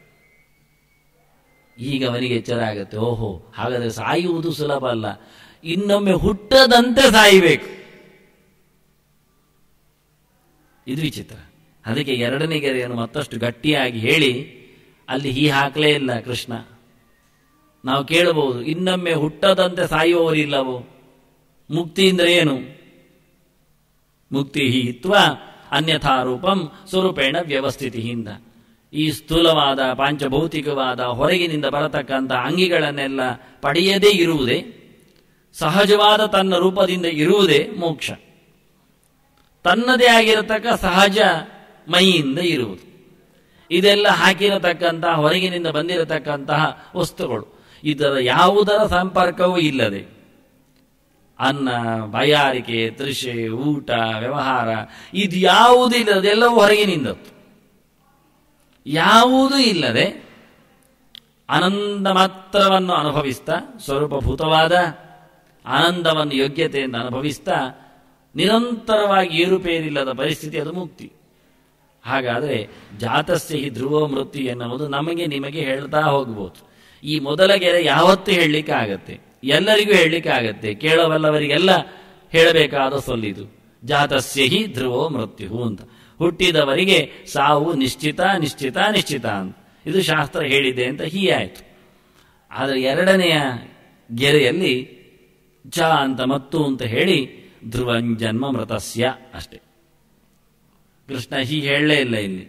ಈಗ ಅವನಿಗೆ ಎಚ್ಚರ ಆಗುತ್ತೆ ಓಹೋ ಹಾಗಾದ್ರೆ ಸಾಯುವುದು ಸುಲಭ ಅಲ್ಲ ಇನ್ನೊಮ್ಮೆ ಹುಟ್ಟದಂತೆ ಸಾಯಬೇಕು ಇದು ವಿಚಿತ್ರ ಅದಕ್ಕೆ ಎರಡನೇ ಗೆರೆಯನ್ನು ಮತ್ತಷ್ಟು ಗಟ್ಟಿಯಾಗಿ ಹೇಳಿ ಅಲ್ಲಿ ಹೀ ಹಾಕಲೇ ಇಲ್ಲ ಕೃಷ್ಣ ನಾವು ಕೇಳಬಹುದು ಇನ್ನೊಮ್ಮೆ ಹುಟ್ಟದಂತೆ ಸಾಯುವವರಿಲ್ಲವೋ ಮುಕ್ತಿ ಅಂದ್ರೆ ಏನು ಮುಕ್ತಿ ಹಿತ್ವ ಅನ್ಯಥಾ ರೂಪಂ ಸ್ವರೂಪೇಣ ವ್ಯವಸ್ಥಿತಿಯಿಂದ ಈ ಸ್ಥೂಲವಾದ ಪಾಂಚಭೌತಿಕವಾದ ಹೊರಗಿನಿಂದ ಬರತಕ್ಕಂಥ ಅಂಗಿಗಳನ್ನೆಲ್ಲ ಪಡೆಯದೇ ಇರುವುದೇ ಸಹಜವಾದ ತನ್ನ ರೂಪದಿಂದ ಇರುವುದೇ ಮೋಕ್ಷ ತನ್ನದೇ ಆಗಿರತಕ್ಕ ಸಹಜ ಮೈಯಿಂದ ಇರುವುದು ಇದೆಲ್ಲ ಹಾಕಿರತಕ್ಕಂತಹ ಹೊರಗಿನಿಂದ ಬಂದಿರತಕ್ಕಂತಹ ವಸ್ತುಗಳು ಇದರ ಯಾವುದರ ಸಂಪರ್ಕವೂ ಇಲ್ಲದೆ ಅನ್ನ ಬಯಾರಿಕೆ ತೃಷೆ ಊಟ ವ್ಯವಹಾರ ಇದು ಯಾವುದೂ ಇಲ್ಲದೆ ಅದೆಲ್ಲವೂ ಹೊರಗಿನಿಂದದ್ದು ಯಾವುದೂ ಇಲ್ಲದೆ ಆನಂದ ಮಾತ್ರವನ್ನು ಅನುಭವಿಸ್ತಾ ಸ್ವರೂಪಭೂತವಾದ ಆನಂದವನ್ನು ಯೋಗ್ಯತೆಯಿಂದ ಅನುಭವಿಸ್ತಾ ನಿರಂತರವಾಗಿ ಏರುಪೇರಿಲ್ಲದ ಪರಿಸ್ಥಿತಿ ಅದು ಮುಕ್ತಿ ಹಾಗಾದರೆ ಜಾತಸ್ಯ ಹಿ ಧ್ರುವ ಮೃತ್ಯು ಎನ್ನುವುದು ನಮಗೆ ನಿಮಗೆ ಹೇಳ್ತಾ ಹೋಗ್ಬೋದು ಈ ಮೊದಲ ಗೆರೆ ಯಾವತ್ತೂ ಹೇಳಲಿಕ್ಕೆ ಆಗತ್ತೆ ಎಲ್ಲರಿಗೂ ಹೇಳಲಿಕ್ಕೆ ಆಗತ್ತೆ ಕೇಳಬಲ್ಲವರಿಗೆಲ್ಲ ಹೇಳಬೇಕಾದ ಸೊಲ್ಲಿದು ಜಾತಸ್ಯ ಹಿ ಧ್ರುವೋ ಮೃತ್ಯು ಅಂತ ಹುಟ್ಟಿದವರಿಗೆ ಸಾವು ನಿಶ್ಚಿತ ನಿಶ್ಚಿತ ನಿಶ್ಚಿತ ಅಂತ ಇದು ಶಾಸ್ತ್ರ ಹೇಳಿದೆ ಅಂತ ಹೀ ಆಯಿತು ಆದರೆ ಎರಡನೆಯ ಗೆರೆಯಲ್ಲಿ ಜ ಅಂತ ಮತ್ತು ಅಂತ ಹೇಳಿ ಧ್ರುವಂಜನ್ಮ ಮೃತಸ್ಯ ಅಷ್ಟೆ ಕೃಷ್ಣ ಹೀಗೆ ಹೇಳಲೇ ಇಲ್ಲ ಇಲ್ಲಿ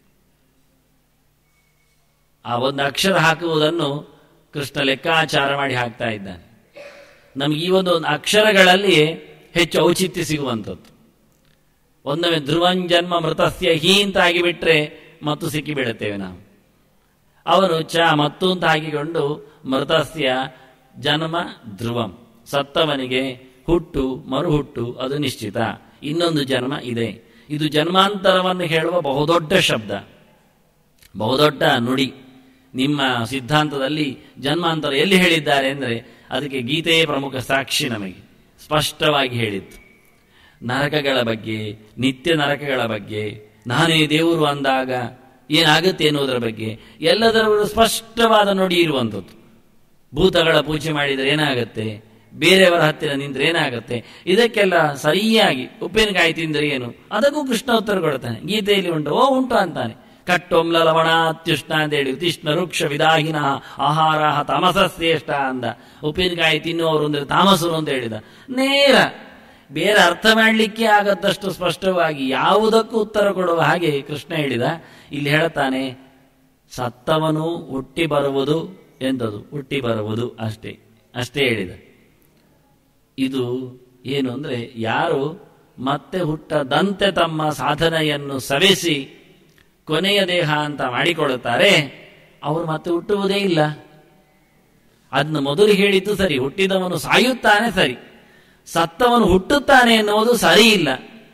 ಆ ಒಂದು ಅಕ್ಷರ ಹಾಕುವುದನ್ನು ಕೃಷ್ಣ ಲೆಕ್ಕಾಚಾರ ಮಾಡಿ ಹಾಕ್ತಾ ಇದ್ದಾನೆ ನಮಗೆ ಈ ಒಂದು ಅಕ್ಷರಗಳಲ್ಲಿ ಹೆಚ್ಚು ಔಚಿತ್ಯ ಸಿಗುವಂಥದ್ದು ಒಂದೊಮ್ಮೆ ಧ್ರುವಂಜನ್ಮ ಮೃತಸ್ಯ ಹೀ ಅಂತ ಆಗಿಬಿಟ್ರೆ ಮತ್ತು ಸಿಕ್ಕಿಬಿಡುತ್ತೇವೆ ನಾವು ಅವನು ಚ ಮತ್ತು ಅಂತ ಹಾಕಿಕೊಂಡು ಮೃತಸ್ಯ ಜನ್ಮ ಧ್ರುವಂ ಸತ್ತವನಿಗೆ ಹುಟ್ಟು ಮರುಹುಟ್ಟು ಅದು ನಿಶ್ಚಿತ ಇನ್ನೊಂದು ಜನ್ಮ ಇದೆ ಇದು ಜನ್ಮಾಂತರವನ್ನು ಹೇಳುವ ಬಹುದೊಡ್ಡ ಶಬ್ದ ಬಹುದೊಡ್ಡ ನುಡಿ ನಿಮ್ಮ ಸಿದ್ಧಾಂತದಲ್ಲಿ ಜನ್ಮಾಂತರ ಎಲ್ಲಿ ಹೇಳಿದ್ದಾರೆ ಅಂದರೆ ಅದಕ್ಕೆ ಗೀತೆಯೇ ಪ್ರಮುಖ ಸಾಕ್ಷಿ ನಮಗೆ ಸ್ಪಷ್ಟವಾಗಿ ಹೇಳಿತ್ತು ನರಕಗಳ ಬಗ್ಗೆ ನಿತ್ಯ ನರಕಗಳ ಬಗ್ಗೆ ನಾನೇ ದೇವರು ಅಂದಾಗ ಏನಾಗುತ್ತೆ ಎನ್ನುವುದರ ಬಗ್ಗೆ ಎಲ್ಲದರ ಸ್ಪಷ್ಟವಾದ ನುಡಿ ಇರುವಂಥದ್ದು ಭೂತಗಳ ಪೂಜೆ ಮಾಡಿದರೆ ಏನಾಗುತ್ತೆ ಬೇರೆಯವರ ಹತ್ತಿರ ನಿಂದ್ರೆ ಏನಾಗುತ್ತೆ ಇದಕ್ಕೆಲ್ಲ ಸರಿಯಾಗಿ ಉಪ್ಪಿನಕಾಯಿ ತಿಂದ್ರೆ ಏನು ಅದಕ್ಕೂ ಕೃಷ್ಣ ಉತ್ತರ ಕೊಡ್ತಾನೆ ಗೀತೆಯಲ್ಲಿ ಉಂಟು ಓ ಉಂಟು ಅಂತಾನೆ ಕಟ್ಟೊಮ್ಲ ಲವಣಾತ್ಯುಷ್ಣ ಅಂತ ಹೇಳಿ ಉತಿಷ್ಣ ವೃಕ್ಷ ವಿದಾಹಿನ ಆಹಾರ ತಮಸ ಶ್ರೇಷ್ಠ ಅಂದ ಉಪ್ಪಿನಕಾಯಿ ತಿನ್ನುವವರು ಅಂದ್ರೆ ತಾಮಸರು ಅಂತ ಹೇಳಿದ ನೇರ ಬೇರೆ ಅರ್ಥ ಮಾಡಲಿಕ್ಕೆ ಆಗದ್ದಷ್ಟು ಸ್ಪಷ್ಟವಾಗಿ ಯಾವುದಕ್ಕೂ ಉತ್ತರ ಕೊಡುವ ಹಾಗೆ ಕೃಷ್ಣ ಹೇಳಿದ ಇಲ್ಲಿ ಹೇಳ್ತಾನೆ ಸತ್ತವನು ಹುಟ್ಟಿ ಬರುವುದು ಎಂದದು ಹುಟ್ಟಿ ಬರುವುದು ಅಷ್ಟೇ ಅಷ್ಟೇ ಹೇಳಿದ ಇದು ಏನು ಅಂದ್ರೆ ಯಾರು ಮತ್ತೆ ಹುಟ್ಟದಂತೆ ತಮ್ಮ ಸಾಧನೆಯನ್ನು ಸವೆಸಿ ಕೊನೆಯ ದೇಹ ಅಂತ ಮಾಡಿಕೊಳ್ಳುತ್ತಾರೆ ಅವರು ಮತ್ತೆ ಹುಟ್ಟುವುದೇ ಇಲ್ಲ ಅದನ್ನು ಮೊದಲು ಹೇಳಿದ್ದು ಸರಿ ಹುಟ್ಟಿದವನು ಸಾಯುತ್ತಾನೆ ಸರಿ ಸತ್ತವನು ಹುಟ್ಟುತ್ತಾನೆ ಎನ್ನುವುದು ಸರಿ ಇಲ್ಲ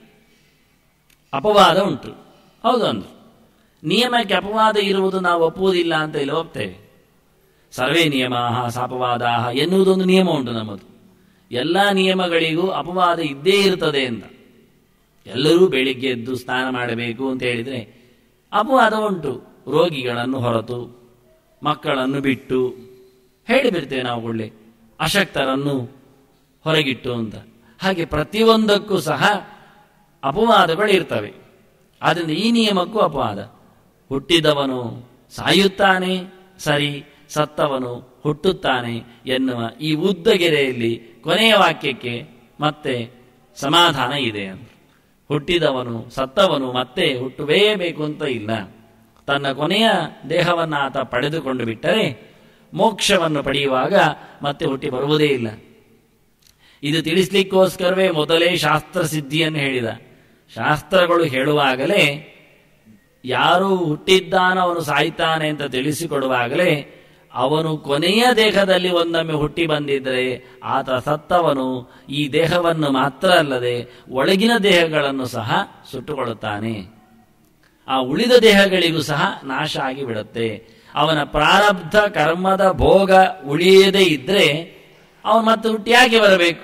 ಅಪವಾದ ಉಂಟು ಹೌದು ಅಂದ್ರು ನಿಯಮಕ್ಕೆ ಅಪವಾದ ಇರುವುದು ನಾವು ಒಪ್ಪುವುದಿಲ್ಲ ಅಂತ ಇಲ್ಲಿ ಹೋಗ್ತೇವೆ ಸರ್ವೇ ನಿಯಮ ಸಾಪವಾದ ಎನ್ನುವುದೊಂದು ನಿಯಮ ಉಂಟು ನಮ್ಮದು ಎಲ್ಲ ನಿಯಮಗಳಿಗೂ ಅಪವಾದ ಇದ್ದೇ ಇರ್ತದೆ ಅಂತ ಎಲ್ಲರೂ ಬೆಳಿಗ್ಗೆ ಎದ್ದು ಸ್ನಾನ ಮಾಡಬೇಕು ಅಂತ ಹೇಳಿದ್ರೆ ಅಪವಾದ ಉಂಟು ರೋಗಿಗಳನ್ನು ಹೊರತು ಮಕ್ಕಳನ್ನು ಬಿಟ್ಟು ಹೇಳಿಬಿಡ್ತೇವೆ ನಾವು ಒಳ್ಳೆ ಅಶಕ್ತರನ್ನು ಹೊರಗಿಟ್ಟು ಅಂತ ಹಾಗೆ ಪ್ರತಿಯೊಂದಕ್ಕೂ ಸಹ ಅಪವಾದಗಳು ಇರ್ತವೆ ಆದ್ದರಿಂದ ಈ ನಿಯಮಕ್ಕೂ ಅಪವಾದ ಹುಟ್ಟಿದವನು ಸಾಯುತ್ತಾನೆ ಸರಿ ಸತ್ತವನು ಹುಟ್ಟುತ್ತಾನೆ ಎನ್ನುವ ಈ ಉದ್ದಗೆರೆಯಲ್ಲಿ ಕೊನೆಯ ವಾಕ್ಯಕ್ಕೆ ಮತ್ತೆ ಸಮಾಧಾನ ಇದೆ ಅಂತ ಹುಟ್ಟಿದವನು ಸತ್ತವನು ಮತ್ತೆ ಹುಟ್ಟಬೇಬೇಕು ಅಂತ ಇಲ್ಲ ತನ್ನ ಕೊನೆಯ ದೇಹವನ್ನು ಆತ ಪಡೆದುಕೊಂಡು ಬಿಟ್ಟರೆ ಮೋಕ್ಷವನ್ನು ಪಡೆಯುವಾಗ ಮತ್ತೆ ಹುಟ್ಟಿ ಬರುವುದೇ ಇಲ್ಲ ಇದು ತಿಳಿಸ್ಲಿಕ್ಕೋಸ್ಕರವೇ ಮೊದಲೇ ಶಾಸ್ತ್ರ ಸಿದ್ಧಿಯನ್ನು ಹೇಳಿದ ಶಾಸ್ತ್ರಗಳು ಹೇಳುವಾಗಲೇ ಯಾರು ಹುಟ್ಟಿದ್ದಾನ ಅವನು ಸಾಯ್ತಾನೆ ಅಂತ ತಿಳಿಸಿಕೊಡುವಾಗಲೇ ಅವನು ಕೊನೆಯ ದೇಹದಲ್ಲಿ ಒಂದೊಮ್ಮೆ ಹುಟ್ಟಿ ಬಂದಿದ್ದರೆ ಆತ ಸತ್ತವನು ಈ ದೇಹವನ್ನು ಮಾತ್ರ ಅಲ್ಲದೆ ಒಳಗಿನ ದೇಹಗಳನ್ನು ಸಹ ಸುಟ್ಟುಕೊಳ್ಳುತ್ತಾನೆ ಆ ಉಳಿದ ದೇಹಗಳಿಗೂ ಸಹ ನಾಶ ಆಗಿ ಬಿಡುತ್ತೆ ಅವನ ಪ್ರಾರಬ್ಧ ಕರ್ಮದ ಭೋಗ ಉಳಿಯದೇ ಇದ್ರೆ ಅವನು ಮತ್ತೆ ಹುಟ್ಟಿ ಯಾಕೆ ಬರಬೇಕು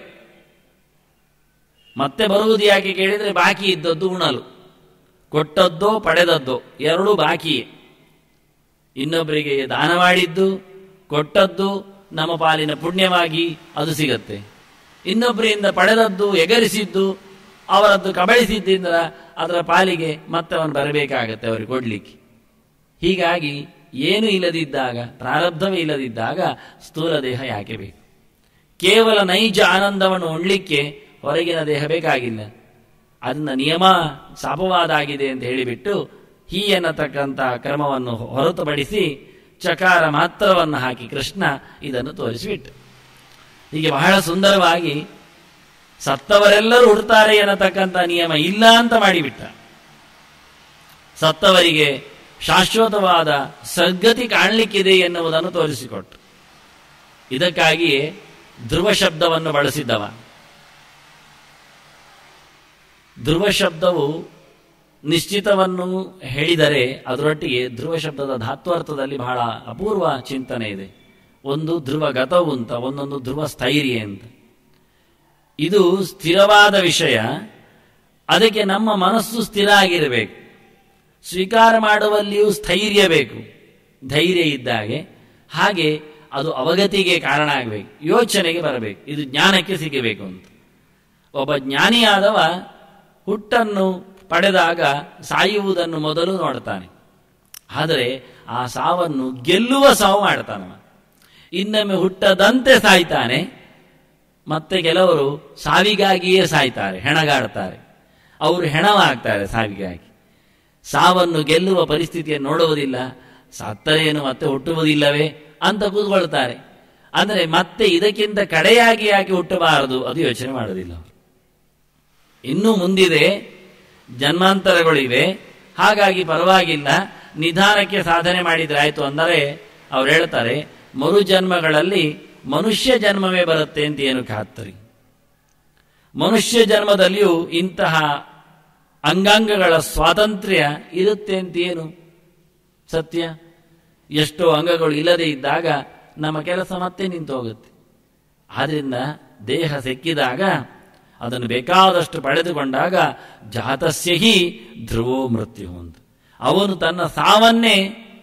ಮತ್ತೆ ಬರುವುದು ಯಾಕೆ ಕೇಳಿದ್ರೆ ಬಾಕಿ ಇದ್ದದ್ದು ಉಣಲು ಕೊಟ್ಟದ್ದೋ ಪಡೆದದ್ದೋ ಎರಡೂ ಬಾಕಿಯೇ ಇನ್ನೊಬ್ಬರಿಗೆ ದಾನ ಮಾಡಿದ್ದು ಕೊಟ್ಟದ್ದು ನಮ್ಮ ಪಾಲಿನ ಪುಣ್ಯವಾಗಿ ಅದು ಸಿಗತ್ತೆ ಇನ್ನೊಬ್ಬರಿಂದ ಪಡೆದದ್ದು ಎಗರಿಸಿದ್ದು ಅವರದ್ದು ಕಬಳಿಸಿದ್ದರಿಂದ ಅದರ ಪಾಲಿಗೆ ಮತ್ತೆ ಅವನು ಬರಬೇಕಾಗತ್ತೆ ಅವರಿಗೆ ಕೊಡ್ಲಿಕ್ಕೆ ಹೀಗಾಗಿ ಏನು ಇಲ್ಲದಿದ್ದಾಗ ಪ್ರಾರಬ್ಧವೇ ಇಲ್ಲದಿದ್ದಾಗ ಸ್ಥೂಲ ದೇಹ ಯಾಕೆ ಬೇಕು ಕೇವಲ ನೈಜ ಆನಂದವನ್ನು ಉಣ್ಲಿಕ್ಕೆ ಹೊರಗಿನ ದೇಹ ಬೇಕಾಗಿಲ್ಲ ಅದನ್ನ ನಿಯಮ ಶಾಪವಾದ ಆಗಿದೆ ಅಂತ ಹೇಳಿಬಿಟ್ಟು ಹೀ ಎನ್ನತಕ್ಕಂಥ ಕ್ರಮವನ್ನು ಹೊರತುಪಡಿಸಿ ಚಕಾರ ಮಾತ್ರವನ್ನು ಹಾಕಿ ಕೃಷ್ಣ ಇದನ್ನು ತೋರಿಸಿಬಿಟ್ಟು ಹೀಗೆ ಬಹಳ ಸುಂದರವಾಗಿ ಸತ್ತವರೆಲ್ಲರೂ ಹುಡ್ತಾರೆ ಎನ್ನತಕ್ಕಂಥ ನಿಯಮ ಇಲ್ಲ ಅಂತ ಮಾಡಿಬಿಟ್ಟ ಸತ್ತವರಿಗೆ ಶಾಶ್ವತವಾದ ಸದ್ಗತಿ ಕಾಣಲಿಕ್ಕಿದೆ ಎನ್ನುವುದನ್ನು ತೋರಿಸಿಕೊಟ್ಟು ಇದಕ್ಕಾಗಿಯೇ ಧ್ರುವ ಶಬ್ದವನ್ನು ಬಳಸಿದ್ದವ ಧ್ರುವ ಶಬ್ದವು ನಿಶ್ಚಿತವನ್ನು ಹೇಳಿದರೆ ಅದರೊಟ್ಟಿಗೆ ಧ್ರುವ ಶಬ್ದದ ಧಾತ್ವಾರ್ಥದಲ್ಲಿ ಬಹಳ ಅಪೂರ್ವ ಚಿಂತನೆ ಇದೆ ಒಂದು ಧ್ರುವ ಗತವು ಅಂತ ಒಂದೊಂದು ಧ್ರುವ ಸ್ಥೈರ್ಯ ಅಂತ ಇದು ಸ್ಥಿರವಾದ ವಿಷಯ ಅದಕ್ಕೆ ನಮ್ಮ ಮನಸ್ಸು ಸ್ಥಿರ ಆಗಿರಬೇಕು ಸ್ವೀಕಾರ ಮಾಡುವಲ್ಲಿಯೂ ಸ್ಥೈರ್ಯ ಬೇಕು ಧೈರ್ಯ ಇದ್ದಾಗೆ ಹಾಗೆ ಅದು ಅವಗತಿಗೆ ಕಾರಣ ಆಗಬೇಕು ಯೋಚನೆಗೆ ಬರಬೇಕು ಇದು ಜ್ಞಾನಕ್ಕೆ ಸಿಗಬೇಕು ಅಂತ ಒಬ್ಬ ಜ್ಞಾನಿಯಾದವ ಹುಟ್ಟನ್ನು ಪಡೆದಾಗ ಸಾಯುವುದನ್ನು ಮೊದಲು ನೋಡ್ತಾನೆ ಆದರೆ ಆ ಸಾವನ್ನು ಗೆಲ್ಲುವ ಸಾವು ಮಾಡ್ತಾನವ ಇನ್ನೊಮ್ಮೆ ಹುಟ್ಟದಂತೆ ಸಾಯ್ತಾನೆ ಮತ್ತೆ ಕೆಲವರು ಸಾವಿಗಾಗಿಯೇ ಸಾಯ್ತಾರೆ ಹೆಣಗಾಡ್ತಾರೆ ಅವರು ಹೆಣವಾಗ್ತಾರೆ ಸಾವಿಗಾಗಿ ಸಾವನ್ನು ಗೆಲ್ಲುವ ಪರಿಸ್ಥಿತಿಯನ್ನು ನೋಡುವುದಿಲ್ಲ ಸತ್ತರೇನು ಮತ್ತೆ ಹುಟ್ಟುವುದಿಲ್ಲವೇ ಅಂತ ಕೂತ್ಕೊಳ್ತಾರೆ ಅಂದರೆ ಮತ್ತೆ ಇದಕ್ಕಿಂತ ಕಡೆಯಾಗಿ ಯಾಕೆ ಹುಟ್ಟಬಾರದು ಅದು ಯೋಚನೆ ಮಾಡೋದಿಲ್ಲ ಅವರು ಇನ್ನೂ ಮುಂದಿದೆ ಜನ್ಮಾಂತರಗಳಿವೆ ಹಾಗಾಗಿ ಪರವಾಗಿಲ್ಲ ನಿಧಾನಕ್ಕೆ ಸಾಧನೆ ಮಾಡಿದ್ರೆ ಆಯ್ತು ಅಂದರೆ ಅವ್ರು ಹೇಳ್ತಾರೆ ಮರು ಜನ್ಮಗಳಲ್ಲಿ ಮನುಷ್ಯ ಜನ್ಮವೇ ಬರುತ್ತೆ ಅಂತ ಏನು ಖಾತರಿ ಮನುಷ್ಯ ಜನ್ಮದಲ್ಲಿಯೂ ಇಂತಹ ಅಂಗಾಂಗಗಳ ಸ್ವಾತಂತ್ರ್ಯ ಇರುತ್ತೆ ಅಂತ ಏನು ಸತ್ಯ ಎಷ್ಟೋ ಅಂಗಗಳು ಇಲ್ಲದೆ ಇದ್ದಾಗ ನಮ್ಮ ಕೆಲಸ ಮತ್ತೆ ನಿಂತು ಹೋಗುತ್ತೆ ಆದ್ರಿಂದ ದೇಹ ಸಿಕ್ಕಿದಾಗ ಅದನ್ನು ಬೇಕಾದಷ್ಟು ಪಡೆದುಕೊಂಡಾಗ ಜಾತಸ್ಯ ಹಿ ಧ್ರುವೋ ಮೃತ್ಯು ಅಂತ ಅವನು ತನ್ನ ಸಾವನ್ನೇ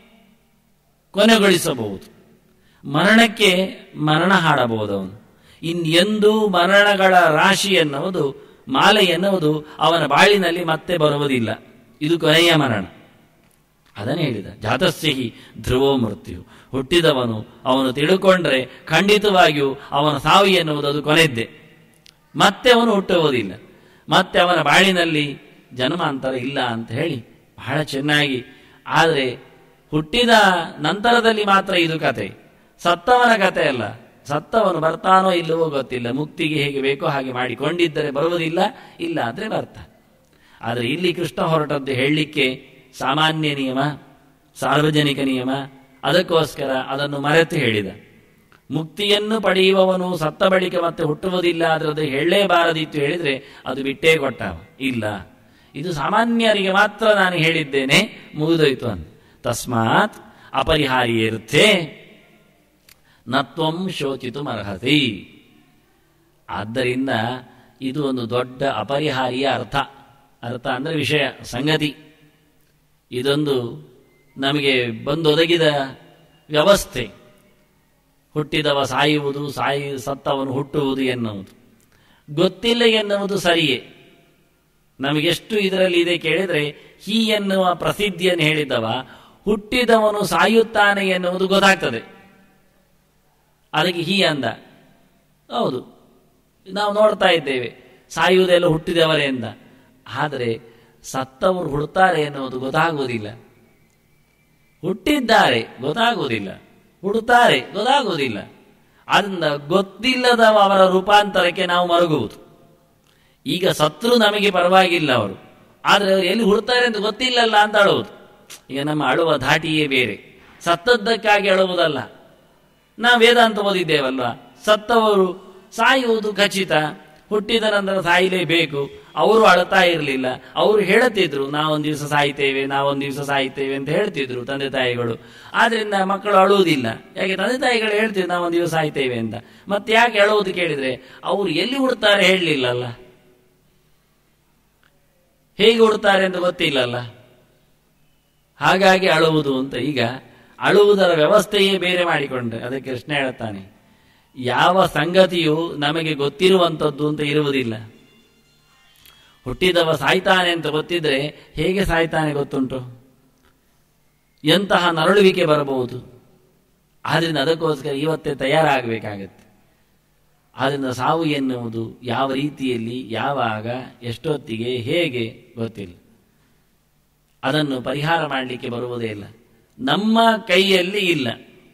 ಕೊನೆಗೊಳಿಸಬಹುದು ಮರಣಕ್ಕೆ ಮರಣ ಹಾಡಬಹುದು ಅವನು ಇನ್ನೆಂದೂ ಮರಣಗಳ ರಾಶಿ ಎನ್ನುವುದು ಮಾಲೆ ಎನ್ನುವುದು ಅವನ ಬಾಳಿನಲ್ಲಿ ಮತ್ತೆ ಬರುವುದಿಲ್ಲ ಇದು ಕೊನೆಯ ಮರಣ ಅದನ್ನೇ ಹೇಳಿದ ಜಾತಸ್ಯಹಿ ಧ್ರುವೋ ಮೃತ್ಯು ಹುಟ್ಟಿದವನು ಅವನು ತಿಳ್ಕೊಂಡ್ರೆ ಖಂಡಿತವಾಗಿಯೂ ಅವನ ಸಾವು ಎನ್ನುವುದು ಅದು ಕೊನೆದ್ದೆ ಮತ್ತೆ ಅವನು ಹುಟ್ಟುವುದಿಲ್ಲ ಮತ್ತೆ ಅವನ ಬಾಳಿನಲ್ಲಿ ಜನ್ಮಾಂತರ ಇಲ್ಲ ಅಂತ ಹೇಳಿ ಬಹಳ ಚೆನ್ನಾಗಿ ಆದರೆ ಹುಟ್ಟಿದ ನಂತರದಲ್ಲಿ ಮಾತ್ರ ಇದು ಕತೆ ಸತ್ತವನ ಕತೆ ಅಲ್ಲ ಸತ್ತವನು ಬರ್ತಾನೋ ಇಲ್ಲವೋ ಗೊತ್ತಿಲ್ಲ ಮುಕ್ತಿಗೆ ಹೇಗೆ ಬೇಕೋ ಹಾಗೆ ಮಾಡಿಕೊಂಡಿದ್ದರೆ ಬರುವುದಿಲ್ಲ ಇಲ್ಲ ಅಂದರೆ ಬರ್ತಾನೆ ಆದರೆ ಇಲ್ಲಿ ಕೃಷ್ಣ ಹೊರಟದ್ದು ಹೇಳಲಿಕ್ಕೆ ಸಾಮಾನ್ಯ ನಿಯಮ ಸಾರ್ವಜನಿಕ ನಿಯಮ ಅದಕ್ಕೋಸ್ಕರ ಅದನ್ನು ಮರೆತು ಹೇಳಿದ ಮುಕ್ತಿಯನ್ನು ಪಡೆಯುವವನು ಸತ್ತ ಬಳಿಕ ಮತ್ತೆ ಹುಟ್ಟುವುದಿಲ್ಲ ಆದರೆ ಅದು ಹೇಳಲೇಬಾರದಿತ್ತು ಹೇಳಿದ್ರೆ ಅದು ಬಿಟ್ಟೇ ಕೊಟ್ಟವ ಇಲ್ಲ ಇದು ಸಾಮಾನ್ಯರಿಗೆ ಮಾತ್ರ ನಾನು ಹೇಳಿದ್ದೇನೆ ಮುಗಿದೋಯ್ತು ಅಂತ ತಸ್ಮಾತ್ ಅಪರಿಹಾರ್ಯರ್ಥೆ ನತ್ವಂ ಶೋಚಿತು ಅರ್ಹತಿ ಆದ್ದರಿಂದ ಇದು ಒಂದು ದೊಡ್ಡ ಅಪರಿಹಾರ್ಯ ಅರ್ಥ ಅರ್ಥ ಅಂದರೆ ವಿಷಯ ಸಂಗತಿ ಇದೊಂದು ನಮಗೆ ಬಂದೊದಗಿದ ವ್ಯವಸ್ಥೆ ಹುಟ್ಟಿದವ ಸಾಯುವುದು ಸಾಯಿ ಸತ್ತವನು ಹುಟ್ಟುವುದು ಎನ್ನುವುದು ಗೊತ್ತಿಲ್ಲ ಎನ್ನುವುದು ಸರಿಯೇ ನಮಗೆಷ್ಟು ಇದರಲ್ಲಿ ಇದೆ ಕೇಳಿದರೆ ಹೀ ಎನ್ನುವ ಪ್ರಸಿದ್ಧಿಯನ್ನು ಹೇಳಿದ್ದವ ಹುಟ್ಟಿದವನು ಸಾಯುತ್ತಾನೆ ಎನ್ನುವುದು ಗೊತ್ತಾಗ್ತದೆ ಅದಕ್ಕೆ ಹೀ ಅಂದ ಹೌದು ನಾವು ನೋಡ್ತಾ ಇದ್ದೇವೆ ಸಾಯುವುದೆಲ್ಲ ಹುಟ್ಟಿದವರೇ ಎಂದ ಆದರೆ ಸತ್ತವರು ಹುಡ್ತಾರೆ ಎನ್ನುವುದು ಗೊತ್ತಾಗುವುದಿಲ್ಲ ಹುಟ್ಟಿದ್ದಾರೆ ಗೊತ್ತಾಗುವುದಿಲ್ಲ ಹುಡುತ್ತಾರೆ ಗೊತ್ತಾಗುವುದಿಲ್ಲ ಆದ್ದರಿಂದ ಗೊತ್ತಿಲ್ಲದವ ಅವರ ರೂಪಾಂತರಕ್ಕೆ ನಾವು ಮರುಗುವುದು ಈಗ ಸತ್ರು ನಮಗೆ ಪರವಾಗಿಲ್ಲ ಅವರು ಆದರೆ ಅವರು ಎಲ್ಲಿ ಹುಡ್ತಾರೆ ಅಂತ ಗೊತ್ತಿಲ್ಲಲ್ಲ ಅಂತ ಅಳುವುದು ಈಗ ನಮ್ಮ ಅಳುವ ಧಾಟಿಯೇ ಬೇರೆ ಸತ್ತದ್ದಕ್ಕಾಗಿ ಅಳುವುದಲ್ಲ ನಾವು ವೇದಾಂತ ಓದಿದ್ದೇವಲ್ವಾ ಸತ್ತವರು ಸಾಯುವುದು ಖಚಿತ ಹುಟ್ಟಿದ ನಂತರ ಸಾಯಲೇಬೇಕು ಅವರು ಅಳ್ತಾ ಇರಲಿಲ್ಲ ಅವರು ಹೇಳುತ್ತಿದ್ರು ನಾವೊಂದು ದಿವಸ ಸಾಯ್ತೇವೆ ನಾವೊಂದು ದಿವಸ ಸಾಯ್ತೇವೆ ಅಂತ ಹೇಳ್ತಿದ್ರು ತಂದೆ ತಾಯಿಗಳು ಆದ್ರಿಂದ ಮಕ್ಕಳು ಅಳುವುದಿಲ್ಲ ಯಾಕೆ ತಂದೆ ತಾಯಿಗಳು ಹೇಳ್ತಿದ್ರು ನಾವೊಂದು ದಿವಸ ಸಾಯ್ತೇವೆ ಅಂತ ಮತ್ತೆ ಯಾಕೆ ಅಳುವುದು ಕೇಳಿದ್ರೆ ಅವರು ಎಲ್ಲಿ ಹುಡ್ತಾರೆ ಹೇಳಲಿಲ್ಲಲ್ಲ ಹೇಗೆ ಹುಡ್ತಾರೆ ಅಂತ ಗೊತ್ತಿಲ್ಲಲ್ಲ ಹಾಗಾಗಿ ಅಳುವುದು ಅಂತ ಈಗ ಅಳುವುದರ ವ್ಯವಸ್ಥೆಯೇ ಬೇರೆ ಮಾಡಿಕೊಂಡ್ರೆ ಅದಕ್ಕೆ ಕೃಷ್ಣ ಹೇಳುತ್ತಾನೆ ಯಾವ ಸಂಗತಿಯು ನಮಗೆ ಗೊತ್ತಿರುವಂಥದ್ದು ಅಂತ ಇರುವುದಿಲ್ಲ ಹುಟ್ಟಿದವ ಸಾಯ್ತಾನೆ ಅಂತ ಗೊತ್ತಿದ್ರೆ ಹೇಗೆ ಸಾಯ್ತಾನೆ ಗೊತ್ತುಂಟು ಎಂತಹ ನರಳುವಿಕೆ ಬರಬಹುದು ಆದ್ರಿಂದ ಅದಕ್ಕೋಸ್ಕರ ಇವತ್ತೇ ತಯಾರಾಗಬೇಕಾಗತ್ತೆ ಆದ್ರಿಂದ ಸಾವು ಎನ್ನುವುದು ಯಾವ ರೀತಿಯಲ್ಲಿ ಯಾವಾಗ ಎಷ್ಟೊತ್ತಿಗೆ ಹೇಗೆ ಗೊತ್ತಿಲ್ಲ ಅದನ್ನು ಪರಿಹಾರ ಮಾಡಲಿಕ್ಕೆ ಬರುವುದೇ ಇಲ್ಲ ನಮ್ಮ ಕೈಯಲ್ಲಿ ಇಲ್ಲ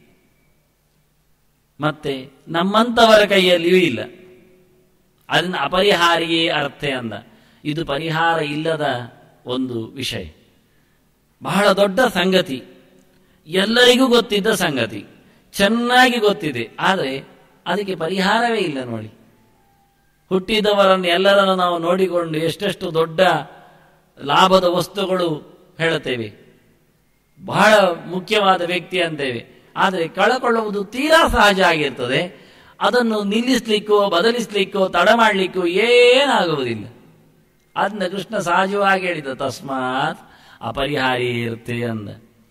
ಮತ್ತೆ ನಮ್ಮಂಥವರ ಕೈಯಲ್ಲಿಯೂ ಇಲ್ಲ ಅದನ್ನು ಅಪರಿಹಾರಿಯೇ ಅರ್ಥ ಅಂದ ಇದು ಪರಿಹಾರ ಇಲ್ಲದ ಒಂದು ವಿಷಯ ಬಹಳ ದೊಡ್ಡ ಸಂಗತಿ ಎಲ್ಲರಿಗೂ ಗೊತ್ತಿದ್ದ ಸಂಗತಿ ಚೆನ್ನಾಗಿ ಗೊತ್ತಿದೆ ಆದರೆ ಅದಕ್ಕೆ ಪರಿಹಾರವೇ ಇಲ್ಲ ನೋಡಿ ಹುಟ್ಟಿದವರನ್ನು ಎಲ್ಲರನ್ನು ನಾವು ನೋಡಿಕೊಂಡು ಎಷ್ಟೆಷ್ಟು ದೊಡ್ಡ ಲಾಭದ ವಸ್ತುಗಳು ಹೇಳುತ್ತೇವೆ ಬಹಳ ಮುಖ್ಯವಾದ ವ್ಯಕ್ತಿ ಅಂತೇವೆ ಆದರೆ ಕಳಕೊಳ್ಳುವುದು ತೀರಾ ಸಹಜ ಆಗಿರ್ತದೆ ಅದನ್ನು ನಿಲ್ಲಿಸ್ಲಿಕ್ಕೋ ಬದಲಿಸ್ಲಿಕ್ಕೋ ತಡ ಮಾಡಲಿಕ್ಕೋ ಏನಾಗುವುದಿಲ್ಲ ಅದನ್ನ ಕೃಷ್ಣ ಸಹಜವಾಗಿ ಹೇಳಿದ ತಸ್ಮಾತ್ ಅಪರಿಹಾರಿ ಇರುತ್ತೆ ಅಂದ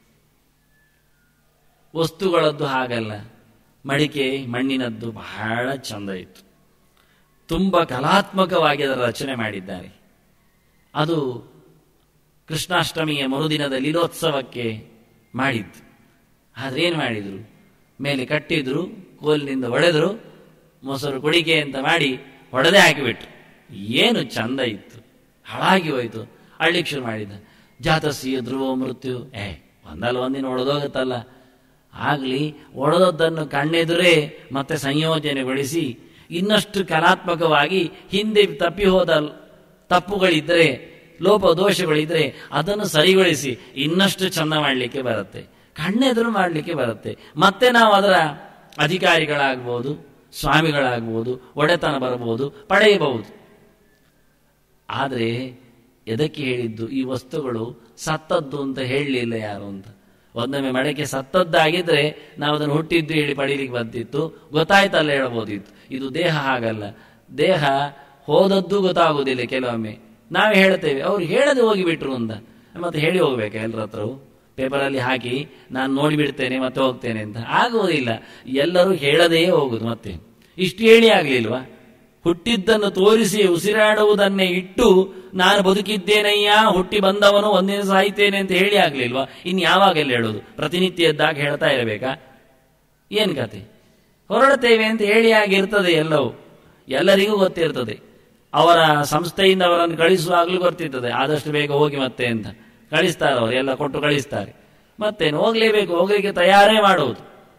ವಸ್ತುಗಳದ್ದು ಹಾಗಲ್ಲ ಮಡಿಕೆ ಮಣ್ಣಿನದ್ದು ಬಹಳ ಚಂದ ಇತ್ತು ತುಂಬ ಕಲಾತ್ಮಕವಾಗಿ ಅದರ ರಚನೆ ಮಾಡಿದ್ದಾರೆ ಅದು ಕೃಷ್ಣಾಷ್ಟಮಿಯ ಮರುದಿನದ ಲೀಲೋತ್ಸವಕ್ಕೆ ಮಾಡಿದ್ದು ಆದ್ರೆ ಏನು ಮಾಡಿದ್ರು ಮೇಲೆ ಕಟ್ಟಿದ್ರು ಕೋಲಿನಿಂದ ಹೊಡೆದ್ರು ಮೊಸರು ಕುಡಿಕೆ ಅಂತ ಮಾಡಿ ಹೊಡೆದೇ ಹಾಕಿಬಿಟ್ರು ಏನು ಚಂದ ಇತ್ತು ಹಾಳಾಗಿ ಹೋಯ್ತು ಅಳ್ಳಿಕ್ ಶುರು ಮಾಡಿದ ಜಾತಸಿಯ ಧ್ರುವ ಮೃತ್ಯು ಏ ಒಂದಲ್ಲ ಒಂದಿನ ಒಡೆದೋಗುತ್ತಲ್ಲ ಆಗ್ಲಿ ಒಡೆದದ್ದನ್ನು ಕಣ್ಣೆದುರೇ ಮತ್ತೆ ಸಂಯೋಜನೆಗೊಳಿಸಿ ಇನ್ನಷ್ಟು ಕಲಾತ್ಮಕವಾಗಿ ಹಿಂದೆ ತಪ್ಪಿ ಹೋದ ತಪ್ಪುಗಳಿದ್ರೆ ಲೋಪ ದೋಷಗಳಿದ್ರೆ ಅದನ್ನು ಸರಿಗೊಳಿಸಿ ಇನ್ನಷ್ಟು ಚಂದ ಮಾಡಲಿಕ್ಕೆ ಬರುತ್ತೆ ಕಣ್ಣೆದುರು ಮಾಡಲಿಕ್ಕೆ ಬರುತ್ತೆ ಮತ್ತೆ ನಾವು ಅದರ ಅಧಿಕಾರಿಗಳಾಗ್ಬೋದು ಸ್ವಾಮಿಗಳಾಗ್ಬೋದು ಒಡೆತನ ಬರಬಹುದು ಪಡೆಯಬಹುದು ಆದರೆ ಎದಕ್ಕೆ ಹೇಳಿದ್ದು ಈ ವಸ್ತುಗಳು ಸತ್ತದ್ದು ಅಂತ ಹೇಳಲಿಲ್ಲ ಯಾರು ಅಂತ ಒಂದೊಮ್ಮೆ ಮಡಕೆ ಸತ್ತದ್ದಾಗಿದ್ರೆ ನಾವು ಅದನ್ನು ಹುಟ್ಟಿದ್ದು ಹೇಳಿ ಪಡೀಲಿಕ್ಕೆ ಬಂದಿತ್ತು ಗೊತ್ತಾಯ್ತಲ್ಲ ಹೇಳ್ಬೋದಿತ್ತು ಇದು ದೇಹ ಹಾಗಲ್ಲ ದೇಹ ಹೋದದ್ದು ಗೊತ್ತಾಗುವುದಿಲ್ಲ ಕೆಲವೊಮ್ಮೆ ನಾವೇ ಹೇಳ್ತೇವೆ ಅವ್ರು ಹೇಳದೆ ಹೋಗಿಬಿಟ್ರು ಅಂತ ಮತ್ತೆ ಹೇಳಿ ಹೋಗ್ಬೇಕು ಎಲ್ಲರ ಹತ್ರವು ಪೇಪರಲ್ಲಿ ಹಾಕಿ ನಾನು ನೋಡಿಬಿಡ್ತೇನೆ ಮತ್ತೆ ಹೋಗ್ತೇನೆ ಅಂತ ಆಗುವುದಿಲ್ಲ ಎಲ್ಲರೂ ಹೇಳದೇ ಹೋಗುದು ಮತ್ತೆ ಇಷ್ಟು ಹೇಳಿ ಆಗ್ಲಿಲ್ವಾ ಹುಟ್ಟಿದ್ದನ್ನು ತೋರಿಸಿ ಉಸಿರಾಡುವುದನ್ನೇ ಇಟ್ಟು ನಾನು ಬದುಕಿದ್ದೇನಯ್ಯ ಹುಟ್ಟಿ ಬಂದವನು ಒಂದಿನ ಸಾಯ್ತೇನೆ ಅಂತ ಹೇಳಿ ಆಗ್ಲಿಲ್ವಾ ಇನ್ ಯಾವಾಗೆಲ್ಲ ಹೇಳೋದು ಪ್ರತಿನಿತ್ಯ ಎದ್ದಾಗ ಹೇಳ್ತಾ ಇರಬೇಕಾ ಏನ್ ಕತೆ ಹೊರಡ್ತೇವೆ ಅಂತ ಹೇಳಿ ಆಗಿರ್ತದೆ ಎಲ್ಲವೂ ಎಲ್ಲರಿಗೂ ಗೊತ್ತಿರ್ತದೆ ಅವರ ಸಂಸ್ಥೆಯಿಂದ ಅವರನ್ನು ಕಳಿಸುವಾಗಲೂ ಗೊತ್ತಿರ್ತದೆ ಆದಷ್ಟು ಬೇಗ ಹೋಗಿ ಮತ್ತೆ ಅಂತ ಕಳಿಸ್ತಾರೆ ಅವರು ಎಲ್ಲ ಕೊಟ್ಟು ಕಳಿಸ್ತಾರೆ ಮತ್ತೇನು ಹೋಗ್ಲೇಬೇಕು ಹೋಗ್ಲಿಕ್ಕೆ ತಯಾರೇ ಮಾಡುವುದು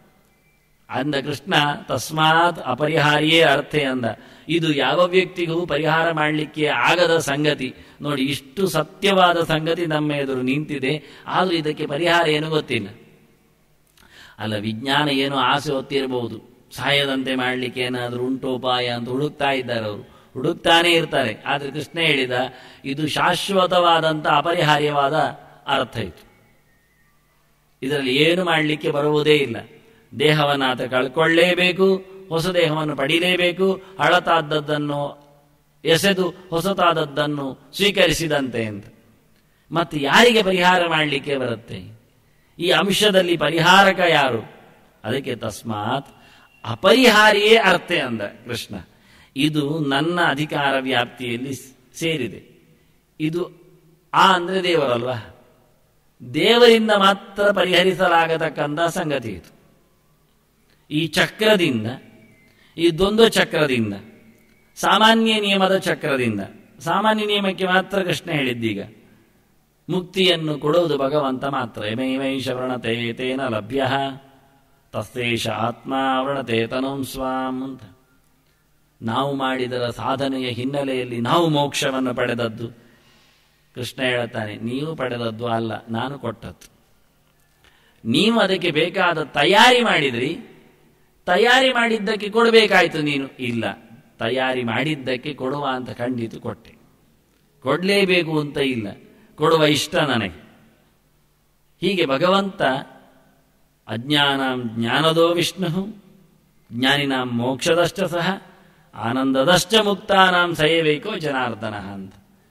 ಅಂದ ಕೃಷ್ಣ ತಸ್ಮಾತ್ ಅಪರಿಹಾರಿಯೇ ಅರ್ಥೆ ಅಂದ ಇದು ಯಾವ ವ್ಯಕ್ತಿಗೂ ಪರಿಹಾರ ಮಾಡಲಿಕ್ಕೆ ಆಗದ ಸಂಗತಿ ನೋಡಿ ಇಷ್ಟು ಸತ್ಯವಾದ ಸಂಗತಿ ನಮ್ಮ ಎದುರು ನಿಂತಿದೆ ಆದರೂ ಇದಕ್ಕೆ ಪರಿಹಾರ ಏನು ಗೊತ್ತಿಲ್ಲ ಅಲ್ಲ ವಿಜ್ಞಾನ ಏನೋ ಆಸೆ ಹೊತ್ತಿರಬಹುದು ಸಾಯದಂತೆ ಮಾಡಲಿಕ್ಕೆ ಏನಾದರೂ ಉಂಟೋಪಾಯ ಅಂತ ಹುಡುಕ್ತಾ ಇದ್ದಾರೆ ಅವರು ಹುಡುಕ್ತಾನೇ ಇರ್ತಾರೆ ಆದರೆ ಕೃಷ್ಣ ಹೇಳಿದ ಇದು ಶಾಶ್ವತವಾದಂಥ ಅಪರಿಹಾರ್ಯವಾದ ಅರ್ಥ ಇತ್ತು ಇದರಲ್ಲಿ ಏನು ಮಾಡಲಿಕ್ಕೆ ಬರುವುದೇ ಇಲ್ಲ ದೇಹವನ್ನು ಆತ ಕಳ್ಕೊಳ್ಳೇಬೇಕು ಹೊಸ ದೇಹವನ್ನು ಪಡೀಲೇಬೇಕು ಹಳತಾದದ್ದನ್ನು ಎಸೆದು ಹೊಸತಾದದ್ದನ್ನು ಸ್ವೀಕರಿಸಿದಂತೆ ಅಂತ ಮತ್ತೆ ಯಾರಿಗೆ ಪರಿಹಾರ ಮಾಡಲಿಕ್ಕೆ ಬರುತ್ತೆ ಈ ಅಂಶದಲ್ಲಿ ಪರಿಹಾರಕ ಯಾರು ಅದಕ್ಕೆ ತಸ್ಮಾತ್ ಅಪರಿಹಾರಿಯೇ ಅರ್ಥ ಅಂದ ಕೃಷ್ಣ ಇದು ನನ್ನ ಅಧಿಕಾರ ವ್ಯಾಪ್ತಿಯಲ್ಲಿ ಸೇರಿದೆ ಇದು ಆ ಅಂದ್ರೆ ದೇವರಲ್ವಾ ದೇವರಿಂದ ಮಾತ್ರ ಪರಿಹರಿಸಲಾಗತಕ್ಕಂಥ ಸಂಗತಿ ಇದು ಈ ಚಕ್ರದಿಂದ ಈ ದ್ವಂದ್ವ ಚಕ್ರದಿಂದ ಸಾಮಾನ್ಯ ನಿಯಮದ ಚಕ್ರದಿಂದ ಸಾಮಾನ್ಯ ನಿಯಮಕ್ಕೆ ಮಾತ್ರ ಕೃಷ್ಣ ಹೇಳಿದ್ದೀಗ ಮುಕ್ತಿಯನ್ನು ಕೊಡುವುದು ಭಗವಂತ ಮಾತ್ರ ಯಮೈವೈಷ ವೃಣತೆ ತೇನ ಲಭ್ಯ ತಸ್ತೇಷ ಆತ್ಮ ವೃಣತೆ ತನುಂ ಸ್ವಾಂ ಅಂತ ನಾವು ಮಾಡಿದರ ಸಾಧನೆಯ ಹಿನ್ನೆಲೆಯಲ್ಲಿ ನಾವು ಮೋಕ್ಷವನ್ನು ಪಡೆದದ್ದು ಕೃಷ್ಣ ಹೇಳುತ್ತಾನೆ ನೀವು ಪಡೆದದ್ದು ಅಲ್ಲ ನಾನು ಕೊಟ್ಟದ್ದು ನೀವು ಅದಕ್ಕೆ ಬೇಕಾದ ತಯಾರಿ ಮಾಡಿದ್ರಿ ತಯಾರಿ ಮಾಡಿದ್ದಕ್ಕೆ ಕೊಡಬೇಕಾಯ್ತು ನೀನು ಇಲ್ಲ ತಯಾರಿ ಮಾಡಿದ್ದಕ್ಕೆ ಕೊಡುವ ಅಂತ ಖಂಡಿತ ಕೊಟ್ಟೆ ಕೊಡಲೇಬೇಕು ಅಂತ ಇಲ್ಲ ಕೊಡುವ ಇಷ್ಟ ನನಗೆ ಹೀಗೆ ಭಗವಂತ ಅಜ್ಞಾನಾಂ ಜ್ಞಾನದೋ ವಿಷ್ಣು ಜ್ಞಾನಿನಾಂ ಮೋಕ್ಷದಷ್ಟ ಸಹ ಆನಂದದಷ್ಟ ಮುಕ್ತಾನಾಂ ಸಯಬೇಕೋ ಜನಾರ್ದನ ಅಂತ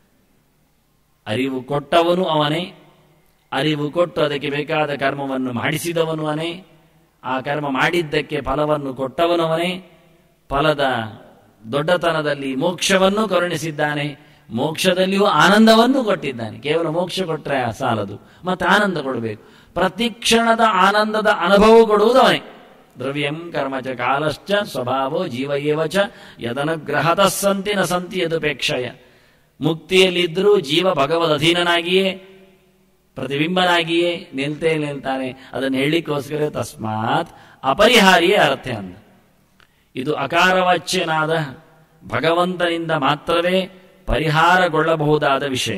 ಅರಿವು ಕೊಟ್ಟವನು ಅವನೇ ಅರಿವು ಕೊಟ್ಟು ಅದಕ್ಕೆ ಬೇಕಾದ ಕರ್ಮವನ್ನು ಮಾಡಿಸಿದವನು ಅವನೇ ಆ ಕರ್ಮ ಮಾಡಿದ್ದಕ್ಕೆ ಫಲವನ್ನು ಕೊಟ್ಟವನವನೇ ಫಲದ ದೊಡ್ಡತನದಲ್ಲಿ ಮೋಕ್ಷವನ್ನು ಕರುಣಿಸಿದ್ದಾನೆ ಮೋಕ್ಷದಲ್ಲಿಯೂ ಆನಂದವನ್ನು ಕೊಟ್ಟಿದ್ದಾನೆ ಕೇವಲ ಮೋಕ್ಷ ಕೊಟ್ಟರೆ ಸಾಲದು ಮತ್ತೆ ಆನಂದ ಕೊಡಬೇಕು ಪ್ರತಿ ಕ್ಷಣದ ಆನಂದದ ಅನುಭವ ಕೊಡುವುದು ಅವನೇ ದ್ರವ್ಯಂ ಕರ್ಮಚ ಕಾಲಶ್ಚ ಸ್ವಭಾವೋ ಜೀವ ಏವ ಚ ಯದನುಗ್ರಹತ ಸಂತಿ ನ ಸಂತಿ ಯದುಪೇಕ್ಷಯ ಮುಕ್ತಿಯಲ್ಲಿದ್ದರೂ ಜೀವ ಭಗವದ್ ಅಧೀನನಾಗಿಯೇ ಪ್ರತಿಬಿಂಬನಾಗಿಯೇ ನಿಲ್ತೇ ನಿಲ್ತಾನೆ ಅದನ್ನು ಹೇಳಲಿಕ್ಕೋಸ್ಕರ ತಸ್ಮಾತ್ ಅಪರಿಹಾರಿಯೇ ಅರ್ಥ ಅಂದ ಇದು ಅಕಾರವಾಚ್ಯನಾದ ಭಗವಂತನಿಂದ ಮಾತ್ರವೇ ಪರಿಹಾರಗೊಳ್ಳಬಹುದಾದ ವಿಷಯ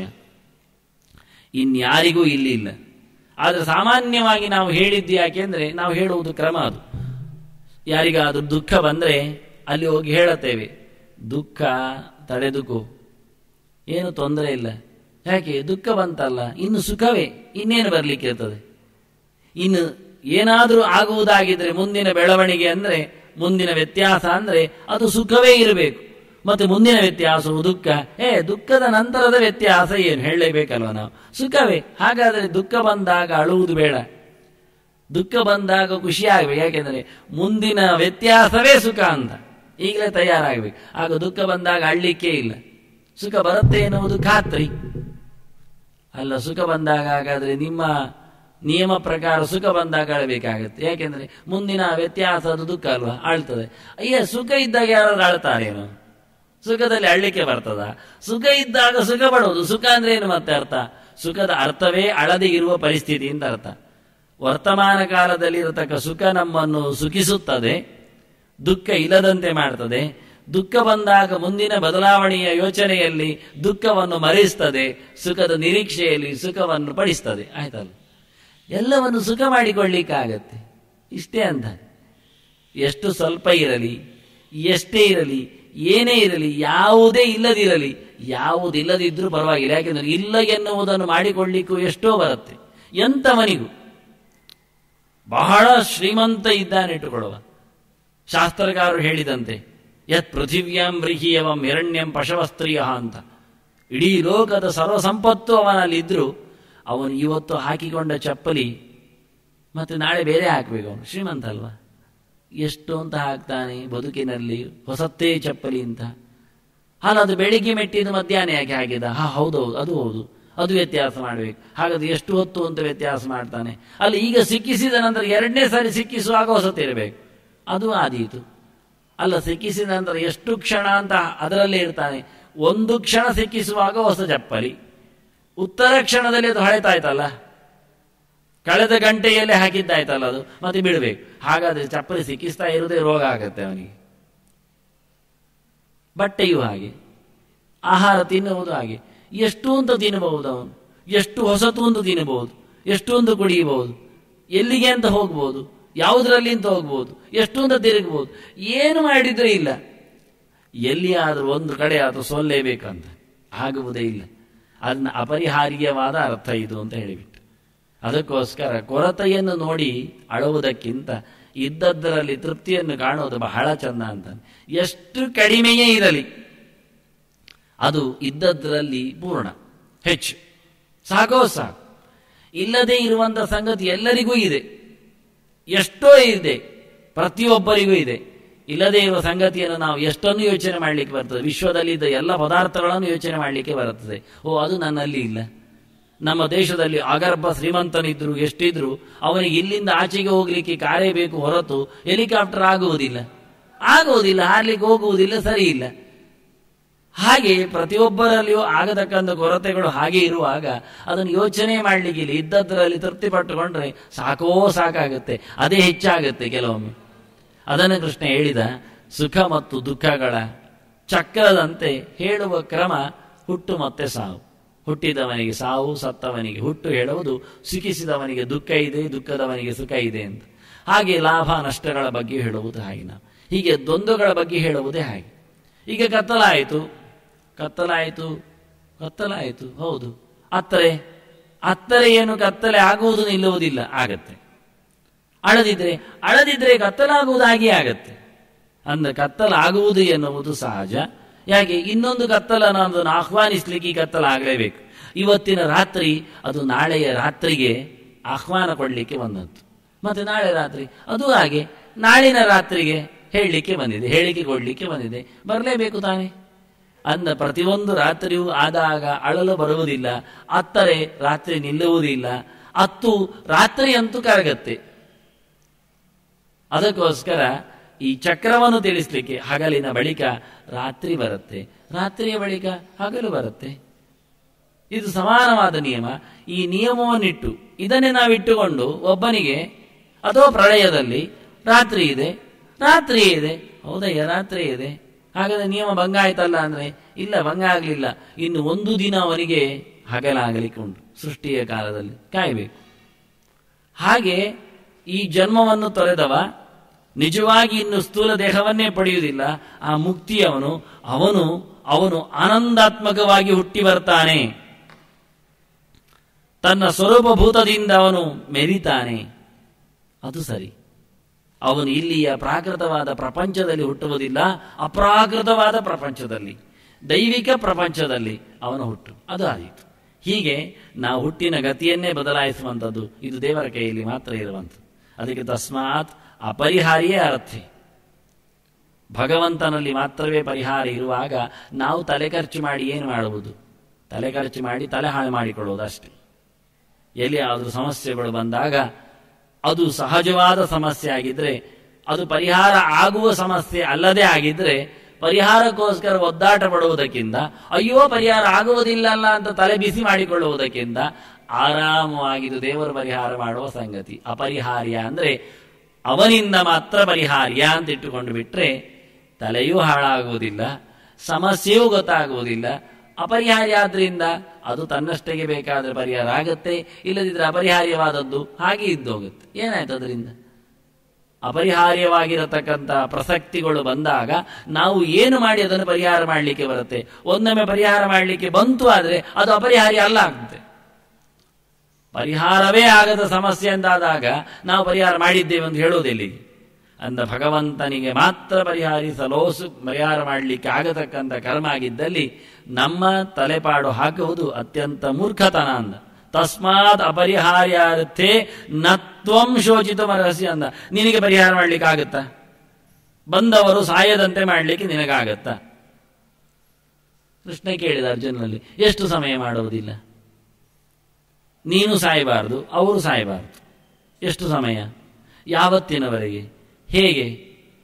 ಇನ್ಯಾರಿಗೂ ಇಲ್ಲಿ ಇಲ್ಲ ಆದರೆ ಸಾಮಾನ್ಯವಾಗಿ ನಾವು ಹೇಳಿದ್ದು ಯಾಕೆಂದ್ರೆ ನಾವು ಹೇಳುವುದು ಕ್ರಮ ಅದು ಯಾರಿಗಾದ್ರೂ ದುಃಖ ಬಂದರೆ ಅಲ್ಲಿ ಹೋಗಿ ಹೇಳುತ್ತೇವೆ ದುಃಖ ತಡೆದುಕೋ ಏನು ತೊಂದರೆ ಇಲ್ಲ ಯಾಕೆ ದುಃಖ ಬಂತಲ್ಲ ಇನ್ನು ಸುಖವೇ ಇನ್ನೇನು ಬರಲಿಕ್ಕೆ ಇರ್ತದೆ ಇನ್ನು ಏನಾದರೂ ಆಗುವುದಾಗಿದ್ರೆ ಮುಂದಿನ ಬೆಳವಣಿಗೆ ಅಂದ್ರೆ ಮುಂದಿನ ವ್ಯತ್ಯಾಸ ಅಂದ್ರೆ ಅದು ಸುಖವೇ ಇರಬೇಕು ಮತ್ತೆ ಮುಂದಿನ ವ್ಯತ್ಯಾಸವು ದುಃಖ ಏ ದುಃಖದ ನಂತರದ ವ್ಯತ್ಯಾಸ ಏನು ಹೇಳಲೇಬೇಕಲ್ವ ನಾವು ಸುಖವೇ ಹಾಗಾದರೆ ದುಃಖ ಬಂದಾಗ ಅಳುವುದು ಬೇಡ ದುಃಖ ಬಂದಾಗ ಖುಷಿ ಆಗ್ಬೇಕು ಯಾಕೆಂದ್ರೆ ಮುಂದಿನ ವ್ಯತ್ಯಾಸವೇ ಸುಖ ಅಂತ ಈಗಲೇ ತಯಾರಾಗಬೇಕು ಆಗ ದುಃಖ ಬಂದಾಗ ಅಳ್ಲಿಕ್ಕೆ ಇಲ್ಲ ಸುಖ ಬರುತ್ತೆ ಎನ್ನುವುದು ಖಾತ್ರಿ ಅಲ್ಲ ಸುಖ ಬಂದಾಗ ಹಾಗಾದ್ರೆ ನಿಮ್ಮ ನಿಯಮ ಪ್ರಕಾರ ಸುಖ ಬಂದಾಗ ಅಳಬೇಕಾಗತ್ತೆ ಯಾಕೆಂದ್ರೆ ಮುಂದಿನ ವ್ಯತ್ಯಾಸ ಅದು ದುಃಖ ಅಲ್ವಾ ಆಳ್ತದೆ ಅಯ್ಯ ಸುಖ ಇದ್ದಾಗ ಯಾರಾದ್ರೂ ಆಳ್ತಾರೇನು ಸುಖದಲ್ಲಿ ಅಳ್ಲಿಕ್ಕೆ ಬರ್ತದ ಸುಖ ಇದ್ದಾಗ ಸುಖ ಪಡುವುದು ಸುಖ ಅಂದ್ರೆ ಏನು ಮತ್ತೆ ಅರ್ಥ ಸುಖದ ಅರ್ಥವೇ ಅಳದೆ ಇರುವ ಪರಿಸ್ಥಿತಿ ಅಂತ ಅರ್ಥ ವರ್ತಮಾನ ಕಾಲದಲ್ಲಿ ಇರತಕ್ಕ ಸುಖ ನಮ್ಮನ್ನು ಸುಖಿಸುತ್ತದೆ ದುಃಖ ಇಲ್ಲದಂತೆ ಮಾಡ್ತದೆ ದುಃಖ ಬಂದಾಗ ಮುಂದಿನ ಬದಲಾವಣೆಯ ಯೋಚನೆಯಲ್ಲಿ ದುಃಖವನ್ನು ಮರೆಸ್ತದೆ ಸುಖದ ನಿರೀಕ್ಷೆಯಲ್ಲಿ ಸುಖವನ್ನು ಪಡಿಸ್ತದೆ ಆಯ್ತಲ್ಲ ಎಲ್ಲವನ್ನು ಸುಖ ಮಾಡಿಕೊಳ್ಳಿಕ್ಕಾಗತ್ತೆ ಇಷ್ಟೇ ಅಂತ ಎಷ್ಟು ಸ್ವಲ್ಪ ಇರಲಿ ಎಷ್ಟೇ ಇರಲಿ ಏನೇ ಇರಲಿ ಯಾವುದೇ ಇಲ್ಲದಿರಲಿ ಯಾವುದಿಲ್ಲದಿದ್ರೂ ಪರವಾಗಿಲ್ಲ ಯಾಕೆಂದ್ರೆ ಇಲ್ಲ ಎನ್ನುವುದನ್ನು ಮಾಡಿಕೊಳ್ಳಿಕ್ಕೂ ಎಷ್ಟೋ ಬರುತ್ತೆ ಎಂತವನಿಗೂ ಬಹಳ ಶ್ರೀಮಂತ ಇದ್ದಾನೆ ಇಟ್ಟುಕೊಳ್ಳುವ ಶಾಸ್ತ್ರಕಾರರು ಹೇಳಿದಂತೆ ಯತ್ ಪೃಥಿವ್ಯಾಂ ಬ್ರಿಹಿಯವಂ ಹಿರಣ್ಯಂ ಪಶವಸ್ತ್ರೀಯ ಅಂತ ಇಡೀ ಲೋಕದ ಸರ್ವ ಸಂಪತ್ತು ಅವನಲ್ಲಿದ್ದರೂ ಅವನು ಇವತ್ತು ಹಾಕಿಕೊಂಡ ಚಪ್ಪಲಿ ಮತ್ತೆ ನಾಳೆ ಬೇರೆ ಹಾಕಬೇಕು ಅವನು ಶ್ರೀಮಂತ ಅಲ್ವಾ ಎಷ್ಟು ಅಂತ ಹಾಕ್ತಾನೆ ಬದುಕಿನಲ್ಲಿ ಹೊಸತ್ತೇ ಚಪ್ಪಲಿ ಅಂತ ಅಲ್ಲ ಅದು ಬೆಳಿಗ್ಗೆ ಮೆಟ್ಟಿದ್ದು ಮಧ್ಯಾಹ್ನ ಯಾಕೆ ಹಾಕಿದ ಹಾ ಹೌದೌದು ಅದು ಹೌದು ಅದು ವ್ಯತ್ಯಾಸ ಮಾಡಬೇಕು ಹಾಗಾದ್ರೆ ಎಷ್ಟು ಹೊತ್ತು ಅಂತ ವ್ಯತ್ಯಾಸ ಮಾಡ್ತಾನೆ ಅಲ್ಲಿ ಈಗ ಸಿಕ್ಕಿಸಿದ ನಂತರ ಎರಡನೇ ಸಾರಿ ಸಿಕ್ಕಿಸುವಾಗ ಹೊಸತಿರಬೇಕು ಅದು ಆದೀತು ಅಲ್ಲ ಸಿಕ್ಕಿಸಿದ ನಂತರ ಎಷ್ಟು ಕ್ಷಣ ಅಂತ ಅದರಲ್ಲೇ ಇರ್ತಾನೆ ಒಂದು ಕ್ಷಣ ಸಿಕ್ಕಿಸುವಾಗ ಹೊಸ ಚಪ್ಪಲಿ ಉತ್ತರ ಕ್ಷಣದಲ್ಲಿ ಅದು ಹಳೆತಾಯ್ತಲ್ಲ ಕಳೆದ ಗಂಟೆಯಲ್ಲೇ ಹಾಕಿದ್ದಾಯ್ತಲ್ಲ ಅದು ಮತ್ತೆ ಬಿಡಬೇಕು ಹಾಗಾದ್ರೆ ಚಪ್ಪಲಿ ಸಿಕ್ಕಿಸ್ತಾ ಇರುವುದೇ ರೋಗ ಆಗತ್ತೆ ಅವನಿಗೆ ಬಟ್ಟೆಯೂ ಹಾಗೆ ಆಹಾರ ತಿನ್ನುವುದು ಹಾಗೆ ಎಷ್ಟು ಅಂತ ತಿನ್ನಬಹುದು ಅವನು ಎಷ್ಟು ಹೊಸತು ಅಂತ ತಿನ್ನಬಹುದು ಎಷ್ಟು ಅಂತ ಕುಡಿಯಬಹುದು ಎಲ್ಲಿಗೆ ಅಂತ ಹೋಗ್ಬೋದು ಯಾವುದರಲ್ಲಿ ಅಂತ ಹೋಗ್ಬೋದು ಎಷ್ಟು ಅಂತ ತಿರುಗಬಹುದು ಏನು ಮಾಡಿದ್ರೆ ಇಲ್ಲ ಎಲ್ಲಿಯಾದರೂ ಒಂದು ಕಡೆ ಅದು ಸೋಲ್ಲೇಬೇಕಂತ ಆಗುವುದೇ ಇಲ್ಲ ಅದನ್ನ ಅಪರಿಹಾರ್ಯವಾದ ಅರ್ಥ ಇದು ಅಂತ ಹೇಳಿಬಿಟ್ಟು ಅದಕ್ಕೋಸ್ಕರ ಕೊರತೆಯನ್ನು ನೋಡಿ ಅಳುವುದಕ್ಕಿಂತ ಇದ್ದದ್ದರಲ್ಲಿ ತೃಪ್ತಿಯನ್ನು ಕಾಣುವುದು ಬಹಳ ಚಂದ ಅಂತ ಎಷ್ಟು ಕಡಿಮೆಯೇ ಇರಲಿ ಅದು ಇದ್ದದ್ದರಲ್ಲಿ ಪೂರ್ಣ ಹೆಚ್ಚು ಸಾಕೋ ಸಾಕು ಇಲ್ಲದೆ ಇರುವಂತ ಸಂಗತಿ ಎಲ್ಲರಿಗೂ ಇದೆ ಎಷ್ಟೋ ಇದೆ ಪ್ರತಿಯೊಬ್ಬರಿಗೂ ಇದೆ ಇಲ್ಲದೆ ಇರುವ ಸಂಗತಿಯನ್ನು ನಾವು ಎಷ್ಟನ್ನು ಯೋಚನೆ ಮಾಡಲಿಕ್ಕೆ ಬರ್ತದೆ ವಿಶ್ವದಲ್ಲಿ ಇದ್ದ ಎಲ್ಲ ಪದಾರ್ಥಗಳನ್ನು ಯೋಚನೆ ಮಾಡಲಿಕ್ಕೆ ಬರುತ್ತದೆ ಓ ಅದು ನನ್ನಲ್ಲಿ ಇಲ್ಲ ನಮ್ಮ ದೇಶದಲ್ಲಿ ಅಗರ್ಭ ಶ್ರೀಮಂತನಿದ್ರು ಎಷ್ಟಿದ್ರು ಅವನಿಗೆ ಇಲ್ಲಿಂದ ಆಚೆಗೆ ಹೋಗ್ಲಿಕ್ಕೆ ಕಾರೇ ಬೇಕು ಹೊರತು ಹೆಲಿಕಾಪ್ಟರ್ ಆಗುವುದಿಲ್ಲ ಆಗುವುದಿಲ್ಲ ಹಾರ್ಲಿಕ್ಕೆ ಹೋಗುವುದಿಲ್ಲ ಸರಿ ಇಲ್ಲ ಹಾಗೆ ಪ್ರತಿಯೊಬ್ಬರಲ್ಲಿಯೂ ಆಗತಕ್ಕಂಥ ಕೊರತೆಗಳು ಹಾಗೆ ಇರುವಾಗ ಅದನ್ನು ಯೋಚನೆ ಮಾಡಲಿಕ್ಕಿಲ್ಲ ಇದ್ದದ್ದರಲ್ಲಿ ತೃಪ್ತಿ ಪಟ್ಟುಕೊಂಡ್ರೆ ಸಾಕೋ ಸಾಕಾಗುತ್ತೆ ಅದೇ ಹೆಚ್ಚಾಗುತ್ತೆ ಕೆಲವೊಮ್ಮೆ ಅದನ್ನು ಕೃಷ್ಣ ಹೇಳಿದ ಸುಖ ಮತ್ತು ದುಃಖಗಳ ಚಕ್ರದಂತೆ ಹೇಳುವ ಕ್ರಮ ಹುಟ್ಟು ಮತ್ತೆ ಸಾವು ಹುಟ್ಟಿದವನಿಗೆ ಸಾವು ಸತ್ತವನಿಗೆ ಹುಟ್ಟು ಹೇಳುವುದು ಸುಖಿಸಿದವನಿಗೆ ದುಃಖ ಇದೆ ದುಃಖದವನಿಗೆ ಸುಖ ಇದೆ ಅಂತ ಹಾಗೆ ಲಾಭ ನಷ್ಟಗಳ ಬಗ್ಗೆ ಹೇಳುವುದು ಹಾಗೆ ನಾವು ಹೀಗೆ ದ್ವಂದ್ವಗಳ ಬಗ್ಗೆ ಹೇಳುವುದೇ ಹಾಗೆ ಈಗ ಕತ್ತಲಾಯಿತು ಕತ್ತಲಾಯಿತು ಕತ್ತಲಾಯಿತು ಹೌದು ಅತ್ತರೆ ಅತ್ತರೆ ಏನು ಕತ್ತಲೆ ಆಗುವುದು ನಿಲ್ಲುವುದಿಲ್ಲ ಆಗತ್ತೆ ಅಳದಿದ್ರೆ ಅಳದಿದ್ರೆ ಕತ್ತಲಾಗುವುದಾಗಿ ಆಗತ್ತೆ ಅಂದ್ರೆ ಕತ್ತಲಾಗುವುದು ಎನ್ನುವುದು ಸಹಜ ಯಾಕೆ ಇನ್ನೊಂದು ಕತ್ತಲನ್ನು ಅದನ್ನು ಆಹ್ವಾನಿಸ್ಲಿಕ್ಕೆ ಈ ಕತ್ತಲಾಗಲೇಬೇಕು ಇವತ್ತಿನ ರಾತ್ರಿ ಅದು ನಾಳೆಯ ರಾತ್ರಿಗೆ ಆಹ್ವಾನ ಕೊಡಲಿಕ್ಕೆ ಬಂದದ್ದು ಮತ್ತೆ ನಾಳೆ ರಾತ್ರಿ ಅದು ಹಾಗೆ ನಾಳಿನ ರಾತ್ರಿಗೆ ಹೇಳಲಿಕ್ಕೆ ಬಂದಿದೆ ಹೇಳಿಕೆ ಕೊಡಲಿಕ್ಕೆ ಬಂದಿದೆ ಬರಲೇಬೇಕು ತಾನೆ ಅಂದ ಪ್ರತಿಯೊಂದು ರಾತ್ರಿಯೂ ಆದಾಗ ಅಳಲು ಬರುವುದಿಲ್ಲ ಅತ್ತರೆ ರಾತ್ರಿ ನಿಲ್ಲುವುದಿಲ್ಲ ಅತ್ತು ರಾತ್ರಿ ಅಂತೂ ಕರಗತ್ತೆ ಅದಕ್ಕೋಸ್ಕರ ಈ ಚಕ್ರವನ್ನು ತಿಳಿಸ್ಲಿಕ್ಕೆ ಹಗಲಿನ ಬಳಿಕ ರಾತ್ರಿ ಬರುತ್ತೆ ರಾತ್ರಿಯ ಬಳಿಕ ಹಗಲು ಬರುತ್ತೆ ಇದು ಸಮಾನವಾದ ನಿಯಮ ಈ ನಿಯಮವನ್ನಿಟ್ಟು ಇದನ್ನೇ ನಾವಿಟ್ಟುಕೊಂಡು ಒಬ್ಬನಿಗೆ ಅಥವಾ ಪ್ರಳಯದಲ್ಲಿ ರಾತ್ರಿ ಇದೆ ರಾತ್ರಿ ಇದೆ ಹೌದಯ್ಯ ರಾತ್ರಿ ಇದೆ ಹಾಗಾದ್ರೆ ನಿಯಮ ಭಂಗ ಆಯ್ತಲ್ಲ ಅಂದ್ರೆ ಇಲ್ಲ ಭಂಗ ಆಗಲಿಲ್ಲ ಇನ್ನು ಒಂದು ದಿನ ಅವನಿಗೆ ಹಗಲಾಗಲಿಕ್ಕೆ ಉಂಟು ಸೃಷ್ಟಿಯ ಕಾಲದಲ್ಲಿ ಕಾಯಬೇಕು ಹಾಗೆ ಈ ಜನ್ಮವನ್ನು ತೊರೆದವ ನಿಜವಾಗಿ ಇನ್ನು ಸ್ಥೂಲ ದೇಹವನ್ನೇ ಪಡೆಯುವುದಿಲ್ಲ ಆ ಮುಕ್ತಿಯವನು ಅವನು ಅವನು ಆನಂದಾತ್ಮಕವಾಗಿ ಹುಟ್ಟಿ ಬರ್ತಾನೆ ತನ್ನ ಸ್ವರೂಪಭೂತದಿಂದ ಅವನು ಮೆರಿತಾನೆ ಅದು ಸರಿ ಅವನು ಇಲ್ಲಿಯ ಪ್ರಾಕೃತವಾದ ಪ್ರಪಂಚದಲ್ಲಿ ಹುಟ್ಟುವುದಿಲ್ಲ ಅಪ್ರಾಕೃತವಾದ ಪ್ರಪಂಚದಲ್ಲಿ ದೈವಿಕ ಪ್ರಪಂಚದಲ್ಲಿ ಅವನು ಹುಟ್ಟು ಅದು ಆದೀತು ಹೀಗೆ ನಾವು ಹುಟ್ಟಿನ ಗತಿಯನ್ನೇ ಬದಲಾಯಿಸುವಂಥದ್ದು ಇದು ದೇವರ ಕೈಯಲ್ಲಿ ಮಾತ್ರ ಇರುವಂಥದ್ದು ಅದಕ್ಕೆ ತಸ್ಮಾತ್ ಅಪರಿಹಾರಿಯೇ ಅರ್ಥೆ ಭಗವಂತನಲ್ಲಿ ಮಾತ್ರವೇ ಪರಿಹಾರ ಇರುವಾಗ ನಾವು ತಲೆ ಖರ್ಚು ಮಾಡಿ ಏನು ಮಾಡುವುದು ತಲೆ ಖರ್ಚು ಮಾಡಿ ತಲೆ ಹಾಳು ಮಾಡಿಕೊಳ್ಳುವುದು ಅಷ್ಟೇ ಎಲ್ಲಿ ಆದರೂ ಸಮಸ್ಯೆಗಳು ಬಂದಾಗ ಅದು ಸಹಜವಾದ ಸಮಸ್ಯೆ ಆಗಿದ್ರೆ ಅದು ಪರಿಹಾರ ಆಗುವ ಸಮಸ್ಯೆ ಅಲ್ಲದೆ ಆಗಿದ್ರೆ ಪರಿಹಾರಕ್ಕೋಸ್ಕರ ಒದ್ದಾಟ ಪಡುವುದಕ್ಕಿಂತ ಅಯ್ಯೋ ಪರಿಹಾರ ಆಗುವುದಿಲ್ಲ ಅಲ್ಲ ಅಂತ ತಲೆ ಬಿಸಿ ಮಾಡಿಕೊಳ್ಳುವುದಕ್ಕಿಂತ ಆರಾಮವಾಗಿದು ದೇವರು ಪರಿಹಾರ ಮಾಡುವ ಸಂಗತಿ ಅಪರಿಹಾರ್ಯ ಅಂದ್ರೆ ಅವನಿಂದ ಮಾತ್ರ ಪರಿಹಾರ್ಯ ಅಂತ ಇಟ್ಟುಕೊಂಡು ಬಿಟ್ರೆ ತಲೆಯೂ ಹಾಳಾಗುವುದಿಲ್ಲ ಸಮಸ್ಯೆಯೂ ಗೊತ್ತಾಗುವುದಿಲ್ಲ ಅಪರಿಹಾರ್ಯ ಆದ್ರಿಂದ ಅದು ತನ್ನಷ್ಟಕ್ಕೆ ಬೇಕಾದ್ರೆ ಪರಿಹಾರ ಆಗತ್ತೆ ಇಲ್ಲದಿದ್ರೆ ಅಪರಿಹಾರ್ಯವಾದದ್ದು ಹಾಗೆ ಇದ್ದೋಗುತ್ತೆ ಏನಾಯ್ತು ಅದರಿಂದ ಅಪರಿಹಾರ್ಯವಾಗಿರತಕ್ಕಂಥ ಪ್ರಸಕ್ತಿಗಳು ಬಂದಾಗ ನಾವು ಏನು ಮಾಡಿ ಅದನ್ನು ಪರಿಹಾರ ಮಾಡಲಿಕ್ಕೆ ಬರುತ್ತೆ ಒಂದೊಮ್ಮೆ ಪರಿಹಾರ ಮಾಡಲಿಕ್ಕೆ ಬಂತು ಆದ್ರೆ ಅದು ಅಪರಿಹಾರ್ಯ ಅಲ್ಲ ಆಗುತ್ತೆ ಪರಿಹಾರವೇ ಆಗದ ಸಮಸ್ಯೆ ಎಂದಾದಾಗ ನಾವು ಪರಿಹಾರ ಮಾಡಿದ್ದೇವೆ ಅಂತ ಹೇಳುವುದೆಲ್ಲಿಗೆ ಅಂದ ಭಗವಂತನಿಗೆ ಮಾತ್ರ ಪರಿಹಾರಿಸಲೋಸು ಪರಿಹಾರ ಮಾಡಲಿಕ್ಕೆ ಆಗತಕ್ಕಂಥ ಕರ್ಮ ಆಗಿದ್ದಲ್ಲಿ ನಮ್ಮ ತಲೆಪಾಡು ಹಾಕುವುದು ಅತ್ಯಂತ ಮೂರ್ಖತನ ಅಂದ ತಸ್ಮಾತ್ ಅಪರಿಹಾರ್ಯಾರ್ಥೆ ನತ್ವಂ ಶೋಚಿತ ಮರಹಸ್ಯ ಅಂದ ನಿನಗೆ ಪರಿಹಾರ ಮಾಡ್ಲಿಕ್ಕೆ ಆಗುತ್ತಾ ಬಂದವರು ಸಾಯದಂತೆ ಮಾಡಲಿಕ್ಕೆ ನಿನಗಾಗತ್ತಾ ಕೃಷ್ಣ ಕೇಳಿದ ಅರ್ಜುನಲ್ಲಿ ಎಷ್ಟು ಸಮಯ ಮಾಡುವುದಿಲ್ಲ ನೀನು ಸಾಯಬಾರದು ಅವರು ಸಾಯಬಾರದು ಎಷ್ಟು ಸಮಯ ಯಾವತ್ತಿನವರೆಗೆ ಹೇಗೆ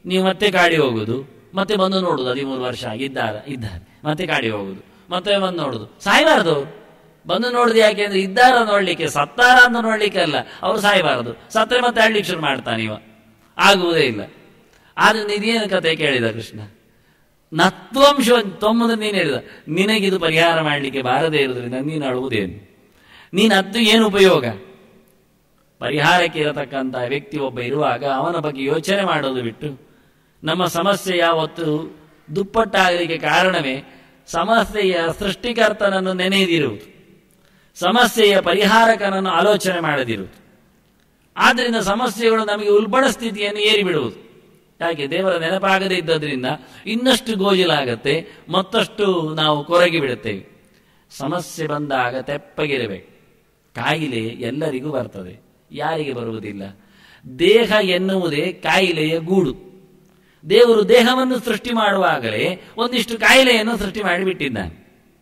ನೀವು ಮತ್ತೆ ಕಾಡಿ ಹೋಗುದು ಮತ್ತೆ ಬಂದು ನೋಡುದು ಹದಿಮೂರು ವರ್ಷ ಆಗಿದ್ದಾರ ಇದ್ದಾರೆ ಮತ್ತೆ ಕಾಡಿ ಹೋಗುದು ಮತ್ತೆ ಬಂದು ನೋಡುದು ಸಾಯಬಾರದು ಅವ್ರು. ಬಂದು ನೋಡುದು ಯಾಕೆ ಅಂದ್ರೆ ಇದ್ದಾರ ನೋಡ್ಲಿಕ್ಕೆ ಸತ್ತಾರ ಅಂತ ನೋಡ್ಲಿಕ್ಕೆ ಅಲ್ಲ ಅವ್ರು ಸಾಯಬಾರದು ಸತ್ತರೆ ಮತ್ತೆ ಅಳ್ಲಿಕ್ಕೆ ಶುರು ಮಾಡ್ತಾನೆ ಇವ ಆಗುವುದೇ ಇಲ್ಲ ಆದ್ರೆ ಇದೇನು ಕತೆ ಕೇಳಿದ ಕೃಷ್ಣ ನತ್ವಂಶ ತೊಂಬುದು ನೀನು ಹೇಳಿದ ನಿನಗಿದು ಪರಿಹಾರ ಮಾಡಲಿಕ್ಕೆ ಬಾರದೇ ಇರುವುದರಿಂದ ನೀನು ಅಳುವುದೇನು ನೀನು ಅದ್ದು ಏನು ಉಪಯೋಗ ಪರಿಹಾರಕ್ಕೆ ಇರತಕ್ಕಂಥ ವ್ಯಕ್ತಿ ಒಬ್ಬ ಇರುವಾಗ ಅವನ ಬಗ್ಗೆ ಯೋಚನೆ ಮಾಡೋದು ಬಿಟ್ಟು ನಮ್ಮ ಸಮಸ್ಯೆ ಯಾವತ್ತು ದುಪ್ಪಟ್ಟಾಗಲಿಕ್ಕೆ ಕಾರಣವೇ ಸಮಸ್ಯೆಯ ಸೃಷ್ಟಿಕರ್ತನನ್ನು ನೆನೆದಿರುವುದು ಸಮಸ್ಯೆಯ ಪರಿಹಾರಕನನ್ನು ಆಲೋಚನೆ ಮಾಡದಿರುವುದು ಆದ್ದರಿಂದ ಸಮಸ್ಯೆಗಳು ನಮಗೆ ಉಲ್ಬಣ ಸ್ಥಿತಿಯನ್ನು ಏರಿಬಿಡುವುದು ಯಾಕೆ ದೇವರ ನೆನಪಾಗದೇ ಇದ್ದದ್ರಿಂದ ಇನ್ನಷ್ಟು ಗೋಜಿಲಾಗತ್ತೆ ಮತ್ತಷ್ಟು ನಾವು ಕೊರಗಿ ಬಿಡುತ್ತೇವೆ ಸಮಸ್ಯೆ ಬಂದಾಗ ತೆಪ್ಪಗಿರಬೇಕು ಕಾಯಿಲೆ ಎಲ್ಲರಿಗೂ ಬರ್ತದೆ ಯಾರಿಗೆ ಬರುವುದಿಲ್ಲ ದೇಹ ಎನ್ನುವುದೇ ಕಾಯಿಲೆಯ ಗೂಡು ದೇವರು ದೇಹವನ್ನು ಸೃಷ್ಟಿ ಮಾಡುವಾಗಲೇ ಒಂದಿಷ್ಟು ಕಾಯಿಲೆಯನ್ನು ಸೃಷ್ಟಿ ಮಾಡಿಬಿಟ್ಟಿದ್ದಾನೆ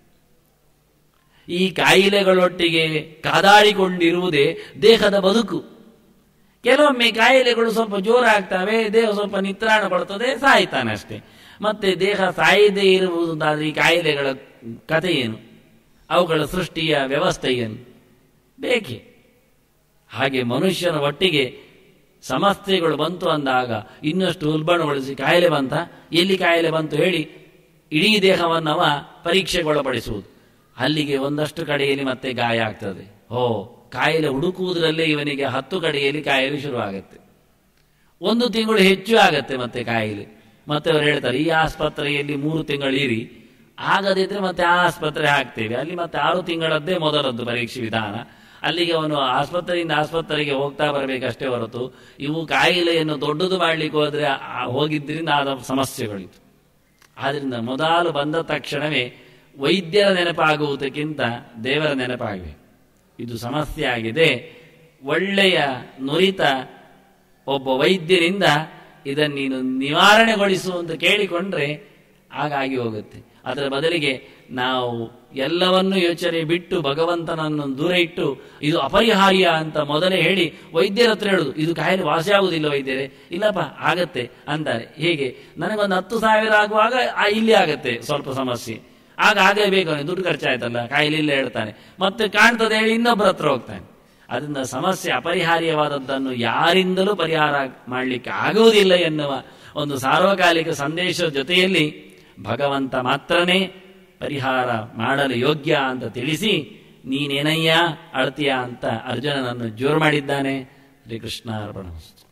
ಈ ಕಾಯಿಲೆಗಳೊಟ್ಟಿಗೆ ಕಾದಾಡಿಕೊಂಡಿರುವುದೇ ದೇಹದ ಬದುಕು ಕೆಲವೊಮ್ಮೆ ಕಾಯಿಲೆಗಳು ಸ್ವಲ್ಪ ಜೋರಾಗ್ತವೆ ದೇಹ ಸ್ವಲ್ಪ ನಿತ್ರಾಣ ಕೊಡ್ತದೆ ಸಾಯ್ತಾನೆ ಅಷ್ಟೇ ಮತ್ತೆ ದೇಹ ಸಾಯದೇ ಇರುವುದಾದ್ರೆ ಈ ಕಾಯಿಲೆಗಳ ಕಥೆ ಏನು ಅವುಗಳ ಸೃಷ್ಟಿಯ ವ್ಯವಸ್ಥೆ ಏನು ಬೇಕೆ ಹಾಗೆ ಮನುಷ್ಯನ ಒಟ್ಟಿಗೆ ಸಮಸ್ಯೆಗಳು ಬಂತು ಅಂದಾಗ ಇನ್ನಷ್ಟು ಉಲ್ಬಣಗೊಳಿಸಿ ಕಾಯಿಲೆ ಬಂತ ಎಲ್ಲಿ ಕಾಯಿಲೆ ಬಂತು ಹೇಳಿ ಇಡೀ ದೇಹವನ್ನವ ಪರೀಕ್ಷೆಗೊಳಪಡಿಸುವುದು ಅಲ್ಲಿಗೆ ಒಂದಷ್ಟು ಕಡೆಯಲ್ಲಿ ಮತ್ತೆ ಗಾಯ ಆಗ್ತದೆ ಓ ಕಾಯಿಲೆ ಹುಡುಕುವುದರಲ್ಲೇ ಇವನಿಗೆ ಹತ್ತು ಕಡೆಯಲ್ಲಿ ಕಾಯಿಲೆ ಶುರುವಾಗುತ್ತೆ ಒಂದು ತಿಂಗಳು ಹೆಚ್ಚು ಆಗತ್ತೆ ಮತ್ತೆ ಕಾಯಿಲೆ ಮತ್ತೆ ಅವರು ಹೇಳ್ತಾರೆ ಈ ಆಸ್ಪತ್ರೆಯಲ್ಲಿ ಮೂರು ತಿಂಗಳು ಇರಿ ಆಗದಿದ್ರೆ ಮತ್ತೆ ಆ ಆಸ್ಪತ್ರೆ ಹಾಕ್ತೇವೆ ಅಲ್ಲಿ ಮತ್ತೆ ಆರು ತಿಂಗಳದ್ದೇ ಮೊದಲದ್ದು ಪರೀಕ್ಷೆ ವಿಧಾನ ಅಲ್ಲಿಗೆ ಅವನು ಆಸ್ಪತ್ರೆಯಿಂದ ಆಸ್ಪತ್ರೆಗೆ ಹೋಗ್ತಾ ಬರಬೇಕಷ್ಟೇ ಹೊರತು ಇವು ಕಾಯಿಲೆಯನ್ನು ದೊಡ್ಡದು ಮಾಡ್ಲಿಕ್ಕೆ ಹೋದ್ರೆ ಆ- ಹೋಗಿದ್ರಿಂದ ಆದ ಸಮಸ್ಯೆಗಳಿತ್ತು ಆದ್ರಿಂದ ಮೊದಲು ಬಂದ ತಕ್ಷಣವೇ ವೈದ್ಯರ ನೆನಪಾಗುವುದಕ್ಕಿಂತ ದೇವರ ನೆನಪಾಗಬೇಕು ಇದು ಸಮಸ್ಯೆ ಆಗಿದೆ ಒಳ್ಳೆಯ ನುರಿತ ಒಬ್ಬ ವೈದ್ಯರಿಂದ ಇದನ್ನು ನೀನು ನಿವಾರಣೆಗೊಳಿಸು ಅಂತ ಕೇಳಿಕೊಂಡ್ರೆ ಹಾಗಾಗಿ ಹೋಗುತ್ತೆ ಅದರ ಬದಲಿಗೆ ನಾವು ಎಲ್ಲವನ್ನೂ ಯೋಚನೆ ಬಿಟ್ಟು ಭಗವಂತನನ್ನು ದೂರ ಇಟ್ಟು ಇದು ಅಪರಿಹಾರ್ಯ ಅಂತ ಮೊದಲೇ ಹೇಳಿ ವೈದ್ಯರ ಹತ್ರ ಹೇಳುದು ಇದು ಕಾಯಿಲೆ ವಾಸಿ ಆಗುವುದಿಲ್ಲ ವೈದ್ಯರೇ ಇಲ್ಲಪ್ಪ ಆಗತ್ತೆ ಅಂತಾರೆ ಹೇಗೆ ನನಗೊಂದು ಹತ್ತು ಸಾವಿರ ಆಗುವಾಗ ಆ ಇಲ್ಲಿ ಆಗತ್ತೆ ಸ್ವಲ್ಪ ಸಮಸ್ಯೆ ಆಗ ಆಗಲೇಬೇಕು ಅವನಿಗೆ ದುಡ್ಡು ಖರ್ಚಾಯ್ತಲ್ಲ ಕಾಯಿಲೆ ಇಲ್ಲ ಹೇಳ್ತಾನೆ ಮತ್ತೆ ಕಾಣ್ತದೆ ಹೇಳಿ ಇನ್ನೊಬ್ಬರ ಹತ್ರ ಹೋಗ್ತಾನೆ ಅದರಿಂದ ಸಮಸ್ಯೆ ಅಪರಿಹಾರ್ಯವಾದದ್ದನ್ನು ಯಾರಿಂದಲೂ ಪರಿಹಾರ ಮಾಡಲಿಕ್ಕೆ ಆಗುವುದಿಲ್ಲ ಎನ್ನುವ ಒಂದು ಸಾರ್ವಕಾಲಿಕ ಸಂದೇಶದ ಜೊತೆಯಲ್ಲಿ ಭಗವಂತ ಮಾತ್ರನೇ ಪರಿಹಾರ ಮಾಡಲು ಯೋಗ್ಯ ಅಂತ ತಿಳಿಸಿ ನೀನೇನಯ್ಯ ಅಳ್ತೀಯ ಅಂತ ಅರ್ಜುನನನ್ನು ಜೋರು ಮಾಡಿದ್ದಾನೆ ಶ್ರೀಕೃಷ್ಣ ಅರ್ಪಣ